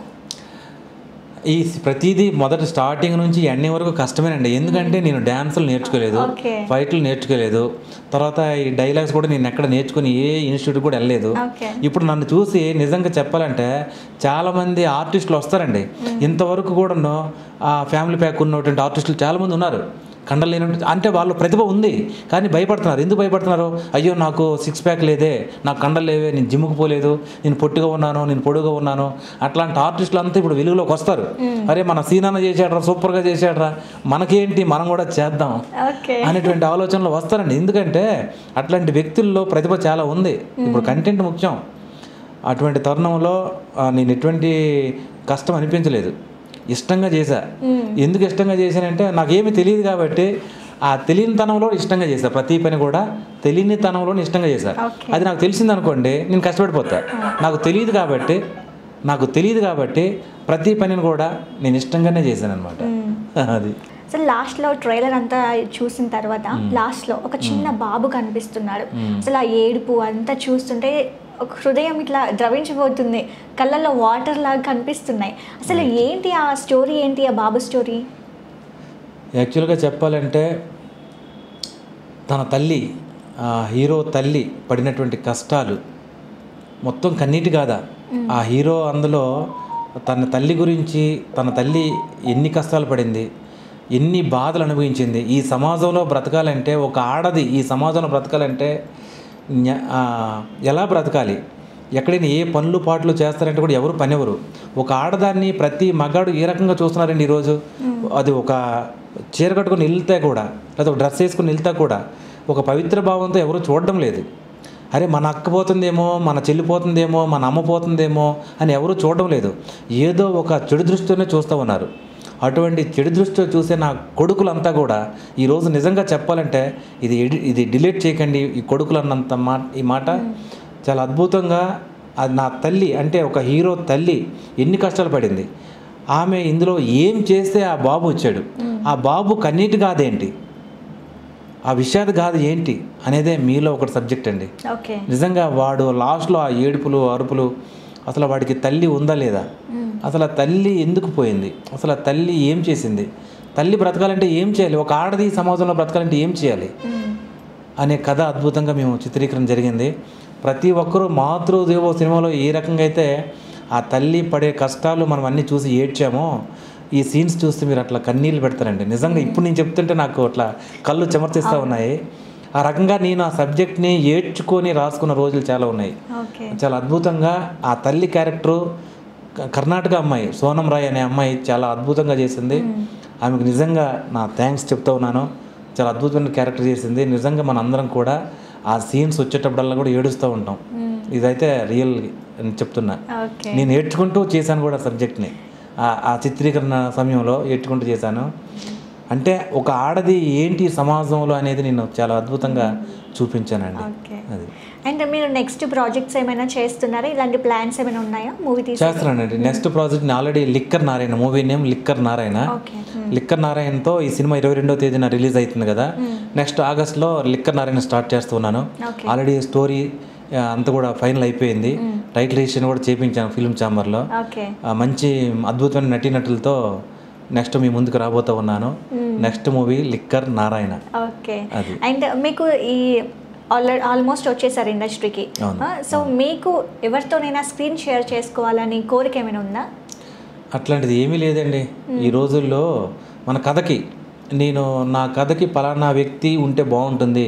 Speaker 2: ఈ ప్రతిదీ మొదటి స్టార్టింగ్ నుంచి ఎండింగ్ వరకు కష్టమేనండి ఎందుకంటే నేను డ్యాన్సులు నేర్చుకోలేదు
Speaker 1: ఓకే
Speaker 2: ఫైట్లు నేర్చుకోలేదు తర్వాత ఈ డైలాగ్స్ కూడా నేను ఎక్కడ నేర్చుకుని ఏ ఇన్స్టిట్యూట్ కూడా వెళ్ళలేదు
Speaker 1: ఓకే
Speaker 2: ఇప్పుడు నన్ను చూసి నిజంగా చెప్పాలంటే చాలామంది ఆర్టిస్టులు వస్తారండి ఇంతవరకు కూడా ఆ ఫ్యామిలీ ప్యాక్ ఉన్నటువంటి ఆర్టిస్టులు చాలామంది ఉన్నారు కండలు లేనటువంటి అంటే వాళ్ళు ప్రతిభ ఉంది కానీ భయపడుతున్నారు ఎందుకు భయపడుతున్నారు అయ్యో నాకు సిక్స్ ప్యాక్ లేదే నాకు కండలు లేవే నేను జిమ్కి పోలేదు నేను పొట్టిగా ఉన్నాను నేను పొడుగా ఉన్నాను అట్లాంటి ఆర్టిస్టులు అంతా ఇప్పుడు వెలుగులోకి వస్తారు అరే మన సీనాన్న చేసాడరా సూపర్గా చేసాడరా మనకేంటి మనం కూడా చేద్దాం
Speaker 1: ఓకే
Speaker 2: అనేటువంటి ఆలోచనలు వస్తారండి ఎందుకంటే అట్లాంటి వ్యక్తుల్లో ప్రతిభ చాలా ఉంది ఇప్పుడు కంటెంట్ ముఖ్యం అటువంటి తరుణంలో ఆ, నేను ఎటువంటి కష్టం అనిపించలేదు ఇష్టంగా చేశా ఎందుకు ఇష్టంగా చేశానంటే నాకేమీ తెలియదు కాబట్టి ఆ తెలియని తనంలో ఇష్టంగా చేశా ప్రతి పని కూడా తెలియని తనంలో ఇష్టంగా చేశా
Speaker 1: ఓకే.
Speaker 2: అది నాకు తెలిసింది అనుకోండి నేను కష్టపడిపోతా నాకు తెలియదు కాబట్టి నాకు తెలియదు కాబట్టి ప్రతి పనిని కూడా నేను ఇష్టంగానే చేశాను అనమాట అది
Speaker 1: అసలు లాస్ట్లో ట్రైలర్ అంతా చూసిన తర్వాత లాస్ట్లో ఒక చిన్న బాబు కనిపిస్తున్నాడు అసలు ఆ ఏడుపు అంతా చూస్తుంటే ఒక హృదయం ఇట్లా ద్రవించిపోతుంది కళ్ళల్లో వాటర్ లాగా కనిపిస్తున్నాయి అసలు ఏంటి ఆ స్టోరీ ఏంటి ఆ బాబు స్టోరీ
Speaker 2: యాక్చువల్గా చెప్పాలంటే తన తల్లి ఆ హీరో తల్లి పడినటువంటి కష్టాలు మొత్తం కన్నీటి కాదా ఆ హీరో అందులో తన తల్లి గురించి తన తల్లి ఎన్ని కష్టాలు పడింది ఎన్ని బాధలు అనుభవించింది ఈ సమాజంలో బ్రతకాలంటే ఒక ఆడది ఈ సమాజంలో బ్రతకాలంటే న్య- ఆ, ఎలా బ్రతకాలి ఎక్కడైనా ఏ పనులు పాటలు చేస్తారంటే కూడా ఎవరు పనివ్వరు ఒక ఆడదాన్ని ప్రతి మగాడు ఏ రకంగా చూస్తున్నారండి ఈరోజు అది ఒక చీర కట్టుకుని వెళ్తే కూడా లేదా ఒక డ్రెస్ వేసుకుని వెళ్తే కూడా ఒక పవిత్ర భావంతో ఎవరు చూడడం లేదు అరే మన అక్క పోతుందేమో మన చెల్లి పోతుందేమో మన అమ్మ పోతుందేమో అని ఎవరు చూడడం లేదు ఏదో ఒక చెడు దృష్టితోనే చూస్తూ ఉన్నారు అటువంటి చెడు దృష్టితో చూసే నా కొడుకులంతా కూడా ఈరోజు నిజంగా చెప్పాలంటే ఇది ఎడి ఇది డిలీట్ చేయకండి ఈ కొడుకులు అన్నంత మాట ఈ మాట చాలా అద్భుతంగా అది నా తల్లి అంటే ఒక హీరో తల్లి ఎన్ని కష్టాలు పడింది ఆమె ఇందులో ఏం చేస్తే ఆ బాబు వచ్చాడు ఆ బాబు కన్నీటి కాదేంటి ఆ విషాద గాథ ఏంటి అనేదే మీలో ఒకటి సబ్జెక్ట్ అండి
Speaker 1: ఓకే
Speaker 2: నిజంగా వాడు లాస్ట్లో ఆ ఏడుపులు అరుపులు అసలు వాడికి తల్లి ఉందా లేదా అసలు ఆ తల్లి ఎందుకు పోయింది అసలు ఆ తల్లి ఏం చేసింది తల్లి బ్రతకాలంటే ఏం చేయాలి ఒక ఆడది ఈ సమాజంలో బ్రతకాలంటే ఏం చేయాలి అనే కథ అద్భుతంగా మేము చిత్రీకరణ జరిగింది ప్రతి ఒక్కరూ మాతృదేవో సినిమాలో ఏ రకంగా అయితే ఆ తల్లి పడే కష్టాలు మనం అన్నీ చూసి ఏడ్చామో ఈ సీన్స్ చూస్తే మీరు అట్లా కన్నీళ్ళు పెడతారండి నిజంగా ఇప్పుడు నేను చెప్తుంటే నాకు అట్లా కళ్ళు చెమర్చిస్తూ ఉన్నాయి ఆ రకంగా నేను ఆ సబ్జెక్ట్ని ఏడ్చుకొని రాసుకున్న రోజులు చాలా ఉన్నాయి
Speaker 1: ఓకే
Speaker 2: చాలా అద్భుతంగా ఆ తల్లి క్యారెక్టరు క- కర్ణాటక అమ్మాయి సోనం రాయ్ అనే అమ్మాయి చాలా అద్భుతంగా చేసింది ఆమెకు నిజంగా నా థ్యాంక్స్ చెప్తా ఉన్నాను చాలా అద్భుతమైన క్యారెక్టర్ చేసింది నిజంగా మన అందరం కూడా ఆ సీన్స్ వచ్చేటప్పుడల్లా కూడా ఏడుస్తూ ఉంటాం ఇదైతే రియల్ అని చెప్తున్నా
Speaker 1: ఓకే
Speaker 2: నేను ఏడ్చుకుంటూ చేశాను కూడా సబ్జెక్ట్ని ఆ- ఆ చిత్రీకరణ సమయంలో ఏడ్చుకుంటూ చేశాను అంటే ఒక ఆడది ఏంటి సమాజంలో అనేది నేను చాలా అద్భుతంగా చూపించానండి
Speaker 1: ఓకే
Speaker 2: అది
Speaker 1: అండ్ మీరు నెక్స్ట్ ప్రాజెక్ట్స్ ఏమైనా చేస్తున్నారా ఇలాంటి ప్లాన్స్ ఏమైనా ఉన్నాయా మూవీ తీసి
Speaker 2: చేస్తున్నానండి next project already liquor Narayana movie name liquor Narayana
Speaker 1: okay
Speaker 2: liquor నారాయణతో ఈ సినిమా ఇరవై రెండో తేదీన రిలీజ్ అవుతుంది కదా నెక్స్ట్ ఆగస్ట్లో లిక్కర్ నారాయణ స్టార్ట్ చేస్తున్నాను
Speaker 1: ఓకే
Speaker 2: ఆల్రెడీ స్టోరీ అంతా కూడా ఫైనల్ అయిపోయింది టైటిల్ రిజిస్ట్రేషన్ కూడా చేయించాను ఫిల్మ్ ఛాంబర్లో
Speaker 1: ఓకే
Speaker 2: ఆ మంచి అద్భుతమైన నటీనటులతో నెక్స్ట్ మీ ముందుకు రాబోతూ ఉన్నాను next movie liquor Narayana
Speaker 1: okay
Speaker 2: అది.
Speaker 1: అండ్ మీకు ఈ ఆల్రెడీ ఆల్మోస్ట్ వచ్చేసారు ఇండస్ట్రీకి
Speaker 2: అవును.
Speaker 1: సో మీకు ఎవరితోనైనా స్క్రీన్ షేర్ చేసుకోవాలని కోరిక ఏమైనా ఉందా
Speaker 2: అట్లాంటిది ఏమీ లేదండి ఈ రోజుల్లో మన కథకి నేను నా కథకి పలానా వ్యక్తి ఉంటే బాగుంటుంది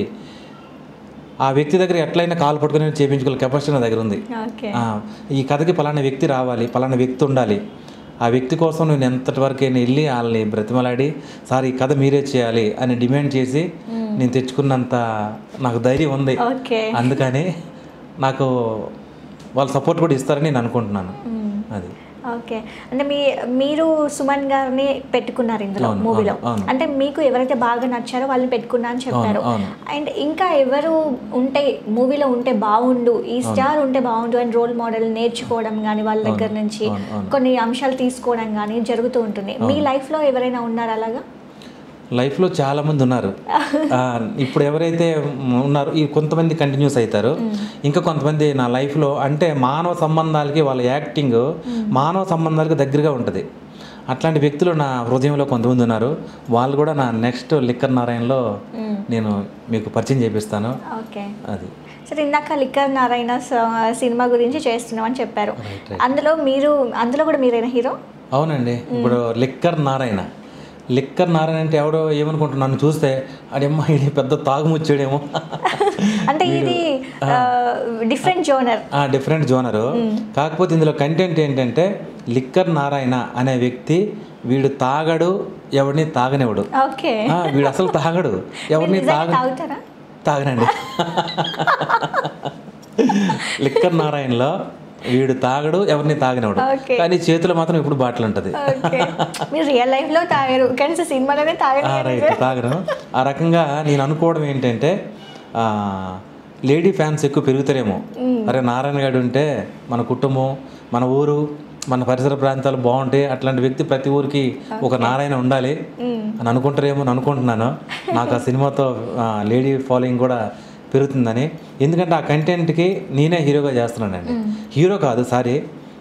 Speaker 2: ఆ వ్యక్తి దగ్గర ఎట్లయినా కాలు పట్టుకుని చేయించుకోవాలి కెపాసిటీ నా దగ్గర ఉంది
Speaker 1: ఓకే
Speaker 2: ఆ, ఈ కథకి పలానా వ్యక్తి రావాలి పలానా వ్యక్తి ఉండాలి ఆ వ్యక్తి కోసం నేను ఎంతటి వరకైనా వెళ్ళి వాళ్ళని బ్రతిమలాడి సార్ ఈ కథ మీరే చేయాలి అని డిమాండ్ చేసి నేను తెచ్చుకున్నంత నాకు ధైర్యం ఉంది
Speaker 1: ఓకే
Speaker 2: అందుకని నాకు వాళ్ళ సపోర్ట్ కూడా ఇస్తారని నేను అనుకుంటున్నాను అది
Speaker 1: ఓకే అంటే మీ మీరు సుమన్ గారిని పెట్టుకున్నారు ఇందులో
Speaker 2: అవును,
Speaker 1: మూవీలో
Speaker 2: అవును, అవును.
Speaker 1: అంటే మీకు ఎవరైతే బాగా నచ్చారో వాళ్ళని పెట్టుకున్నా అని చెప్పారు
Speaker 2: అవును.
Speaker 1: అండ్ ఇంకా ఎవరు ఉంటే మూవీలో ఉంటే బాగుండు ఈ స్టార్ ఉంటే బాగుండు అని రోల్ మోడల్ నేర్చుకోవడం కానీ వాళ్ళ దగ్గర
Speaker 2: అవును,
Speaker 1: నుంచి
Speaker 2: అవును, అవును.
Speaker 1: కొన్ని అంశాలు తీసుకోవడం కానీ జరుగుతూ ఉంటుంది మీ లైఫ్లో ఎవరైనా ఉన్నారు అలాగా
Speaker 2: లైఫ్లో చాలా మంది ఉన్నారు ఆ, ఇప్పుడు ఎవరైతే ఉన్నారో ఈ కొంతమంది కంటిన్యూస్ అవుతారు ఇంకా కొంతమంది నా లైఫ్లో అంటే మానవ సంబంధాలకి వాళ్ళ యాక్టింగ్ మానవ సంబంధాలకి దగ్గరగా ఉంటుంది అట్లాంటి వ్యక్తులు నా హృదయంలో కొంతమంది ఉన్నారు వాళ్ళు కూడా నా నెక్స్ట్ లిక్కర్ నారాయణలో నేను మీకు పరిచయం చేపిస్తాను
Speaker 1: ఓకే
Speaker 2: అది
Speaker 1: సరే ఇందాక లిక్కర్ నారాయణ స- సినిమా గురించి చేస్తున్నాం అని చెప్పారు
Speaker 2: Right, right.
Speaker 1: అందులో మీరు అందులో కూడా మీరైనా హీరో
Speaker 2: అవునండి ఇప్పుడు లిక్కర్ నారాయణ లిక్కర్ నారాయణ అంటే ఎవడో ఏమనుకుంటున్నా నన్ను చూస్తే అడేమ్మా ఇది పెద్ద తాగుముచ్చాడేమో
Speaker 1: అంటే ఇది డిఫరెంట్ జోనర్
Speaker 2: ఆ డిఫరెంట్ జోనరు కాకపోతే ఇందులో కంటెంట్ ఏంటంటే లిక్కర్ నారాయణ అనే వ్యక్తి వీడు తాగడు ఎవరిని తాగనివ్వడు
Speaker 1: ఓకే
Speaker 2: ఆ, వీడు అసలు తాగడు ఎవరిని తాగ
Speaker 1: తాగుతారా
Speaker 2: తాగనండి లిక్కర్ నారాయణలో వీడు తాగడు ఎవరిని తాగనివ్వడు
Speaker 1: Okay.
Speaker 2: కానీ చేతిలో మాత్రం ఇప్పుడు బాటిల్ ఉంటుంది
Speaker 1: ఓకే మీరు రియల్ లైఫ్ లో తాగారు కానీ సినిమాలోనే తాగరు
Speaker 2: రైట్ తాగను ఆ రకంగా నేను అనుకోవడం ఏంటంటే ఆ, లేడీ ఫ్యాన్స్ ఎక్కువ పెరుగుతారేమో అరే నారాయణ గారు ఉంటే మన కుటుంబం మన ఊరు మన పరిసర ప్రాంతాలు బాగుంటాయి అట్లాంటి వ్యక్తి ప్రతి ఊరికి ఒక నారాయణ ఉండాలి అని అనుకుంటారేమో అని అనుకుంటున్నాను నాకు ఆ సినిమాతో లేడీ ఫాలోయింగ్ కూడా పెరుగుతుందని ఎందుకంటే ఆ కంటెంట్కి నేనే హీరోగా చేస్తున్నానండి హీరో కాదు సారీ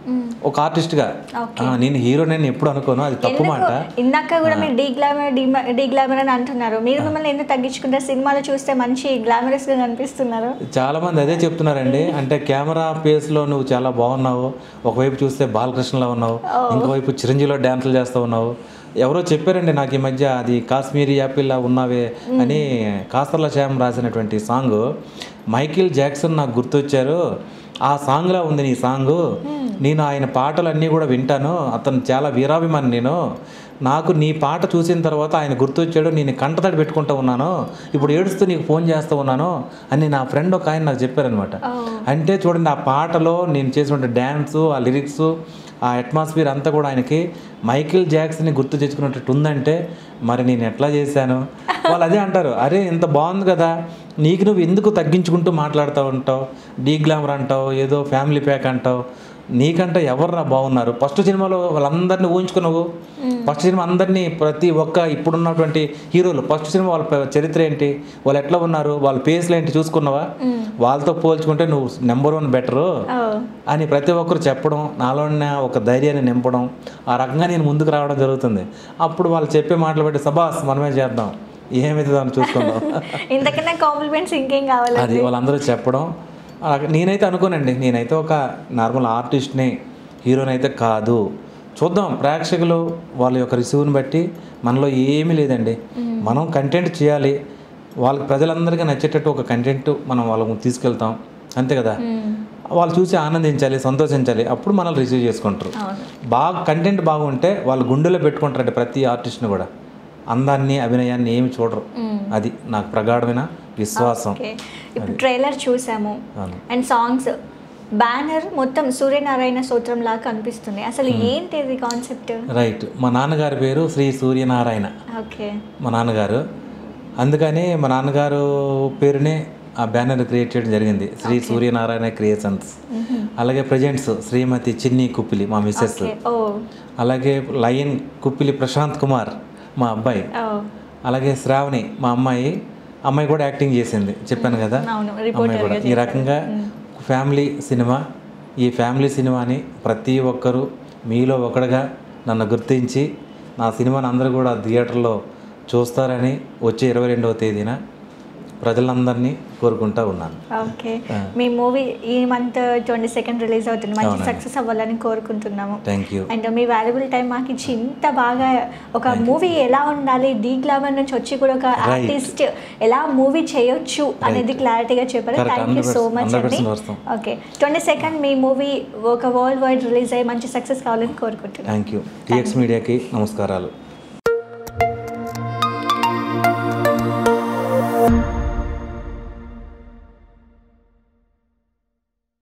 Speaker 2: ఒక ఆర్టిస్ట్గా నేను హీరో నేను ఎప్పుడు అనుకోను అది తప్పు మాట
Speaker 1: ఇందాక కూడా మీరు డీ గ్లామర్ డీ గ్లామర్ అని అంటున్నారు మీరు మిమ్మల్ని ఎందుకు తగ్గించుకుంటారు సినిమాలో చూస్తే మంచి గ్లామరస్ గా కనిపిస్తున్నారు
Speaker 2: చాలా మంది అదే చెప్తున్నారండి అంటే కెమెరా పేస్లో నువ్వు చాలా బాగున్నావు ఒకవైపు చూస్తే బాలకృష్ణలో ఉన్నావు ఇంకోవైపు చిరంజీవిలో డ్యాన్సులు చేస్తూ ఉన్నావు ఎవరో చెప్పారండి నాకు ఈ మధ్య అది కాశ్మీరీ యాపిల్లా ఉన్నావే అని కాస్తర్ల శ్యామ్ రాసినటువంటి సాంగ్ మైకిల్ జాక్సన్ నాకు గుర్తొచ్చారు ఆ సాంగ్లా ఉంది నీ సాంగ్ నేను ఆయన పాటలన్నీ కూడా వింటాను అతను చాలా వీరాభిమాని నేను నాకు నీ పాట చూసిన తర్వాత ఆయన గుర్తొచ్చాడు నేను కంటతడి పెట్టుకుంటూ ఉన్నాను ఇప్పుడు ఏడుస్తూ నీకు ఫోన్ చేస్తూ ఉన్నాను అని నా ఫ్రెండ్ ఒక ఆయన నాకు చెప్పారనమాట అంటే చూడండి ఆ పాటలో నేను చేసినటువంటి డ్యాన్స్ ఆ లిరిక్స్ ఆ అట్మాస్ఫియర్ అంతా కూడా ఆయనకి మైకిల్ జాక్సన్ని గుర్తు తెచ్చుకున్నట్టు ఉందంటే మరి నేను ఎట్లా చేశాను వాళ్ళు అదే అంటారు అరే ఇంత బాగుంది కదా నీకు నువ్వు ఎందుకు తగ్గించుకుంటూ మాట్లాడుతూ ఉంటావు డీ గ్లామర్ అంటావు ఏదో ఫ్యామిలీ ప్యాక్ అంటావు నీకంటే ఎవర్రా బాగున్నారు ఫస్ట్ సినిమాలో వాళ్ళందరినీ ఊహించుకున్నావు ఫస్ట్ సినిమా అందరినీ ప్రతి ఒక్క ఇప్పుడున్నటువంటి హీరోలు ఫస్ట్ సినిమా వాళ్ళ ప- చరిత్ర ఏంటి వాళ్ళు ఎట్లా ఉన్నారు వాళ్ళ ఫేస్లు ఏంటి చూసుకున్నావా వాళ్ళతో పోల్చుకుంటే నువ్వు నెంబర్ వన్ బెటరు
Speaker 1: ఓ
Speaker 2: అని ప్రతి ఒక్కరు చెప్పడం నాలో ఉన్న ఒక ధైర్యాన్ని నింపడం ఆ రకంగా నేను ముందుకు రావడం జరుగుతుంది అప్పుడు వాళ్ళు చెప్పే మాటలు బట్టి సబాస్ మనమే చేద్దాం ఏమైతే దాన్ని చూసుకుందాం
Speaker 1: ఇంతకన్నా కాంప్లిమెంట్స్ ఇంకేం కావాలి
Speaker 2: అది వాళ్ళందరూ చెప్పడం అలా నేనైతే అనుకోనండి నేనైతే ఒక నార్మల్ ఆర్టిస్ట్ని హీరోని అయితే కాదు చూద్దాం ప్రేక్షకులు వాళ్ళ యొక్క రిసీవ్ని బట్టి మనలో ఏమీ లేదండి మనం కంటెంట్ చేయాలి వాళ్ళకి ప్రజలందరికీ నచ్చేటట్టు ఒక కంటెంట్ మనం వాళ్ళకు తీసుకెళ్తాం అంతే కదా వాళ్ళు చూసి ఆనందించాలి సంతోషించాలి అప్పుడు మనల్ని రిసీవ్ చేసుకుంటారు
Speaker 1: అవును
Speaker 2: బాగా కంటెంట్ బాగుంటే వాళ్ళు గుండెలో పెట్టుకుంటారంటే ప్రతి ఆర్టిస్ట్ని కూడా అందాన్ని అభినయాన్ని ఏమి చూడరు అది నాకు ప్రగాఢమైన విశ్వాసం
Speaker 1: ఓకే ఇప్పుడు ట్రైలర్ చూసాము
Speaker 2: అవును.
Speaker 1: అండ్ సాంగ్స్ బ్యానర్ మొత్తం సూర్యనారాయణ స్తోత్రం లాగా కనిపిస్తుంది అసలు ఏంటి ఇది కాన్సెప్ట్
Speaker 2: రైట్ మా నాన్నగారి పేరు శ్రీ సూర్యనారాయణ
Speaker 1: ఓకే
Speaker 2: మా నాన్నగారు అందుకని మా నాన్నగారు పేరునే ఆ బ్యానర్ క్రియేట్ చేయడం జరిగింది శ్రీ సూర్యనారాయణ క్రియేషన్స్ అలాగే ప్రజెంట్స్ శ్రీమతి చిన్ని కుప్పిలి మా మిస్సెస్
Speaker 1: ఓకే ఓ
Speaker 2: అలాగే లయన్ కుప్పిలి ప్రశాంత్ కుమార్ మా అబ్బాయి
Speaker 1: ఓ
Speaker 2: అలాగే శ్రావణి మా అమ్మాయి అమ్మాయి కూడా యాక్టింగ్ చేసింది చెప్పాను కదా
Speaker 1: అవును,
Speaker 2: అమ్మాయి కూడా ఈ రకంగా ఫ్యామిలీ సినిమా ఈ ఫ్యామిలీ సినిమాని ప్రతి ఒక్కరూ మీలో ఒకడుగా నన్ను గుర్తించి నా సినిమాని అందరూ కూడా థియేటర్లో చూస్తారని వచ్చే ఇరవై రెండవ తేదీన ప్రజలందరినీ కోరుకుంటా ఉన్నాను
Speaker 1: ఓకే మీ మూవీ ఈ మంత్ ట్వంటీ సెకండ్ రిలీజ్ అవుతుంది మంచి సక్సెస్ అవ్వాలని కోరుకుంటున్నాము
Speaker 2: థ్యాంక్ యూ
Speaker 1: అండ్ మీ వాల్యుబుల్ టైం మాకు ఇచ్చి ఇంత బాగా ఒక మూవీ ఎలా ఉండాలి డీ గ్లామర్ నుంచి వచ్చి కూడా ఒక ఆర్టిస్ట్ ఎలా మూవీ చేయొచ్చు అనేది క్లారిటీగా చెప్పారు
Speaker 2: Correct,
Speaker 1: thank you so
Speaker 2: 100%
Speaker 1: much అండి
Speaker 2: 100% వస్తాం.
Speaker 1: ఓకే ట్వంటీ సెకండ్ మీ మూవీ ఒక వరల్డ్ వైడ్ రిలీజ్ అయ్యి మంచి సక్సెస్ కావాలని కోరుకుంటున్నాను
Speaker 2: థ్యాంక్ యూ టీఎక్స్ మీడియాకి నమస్కారాలు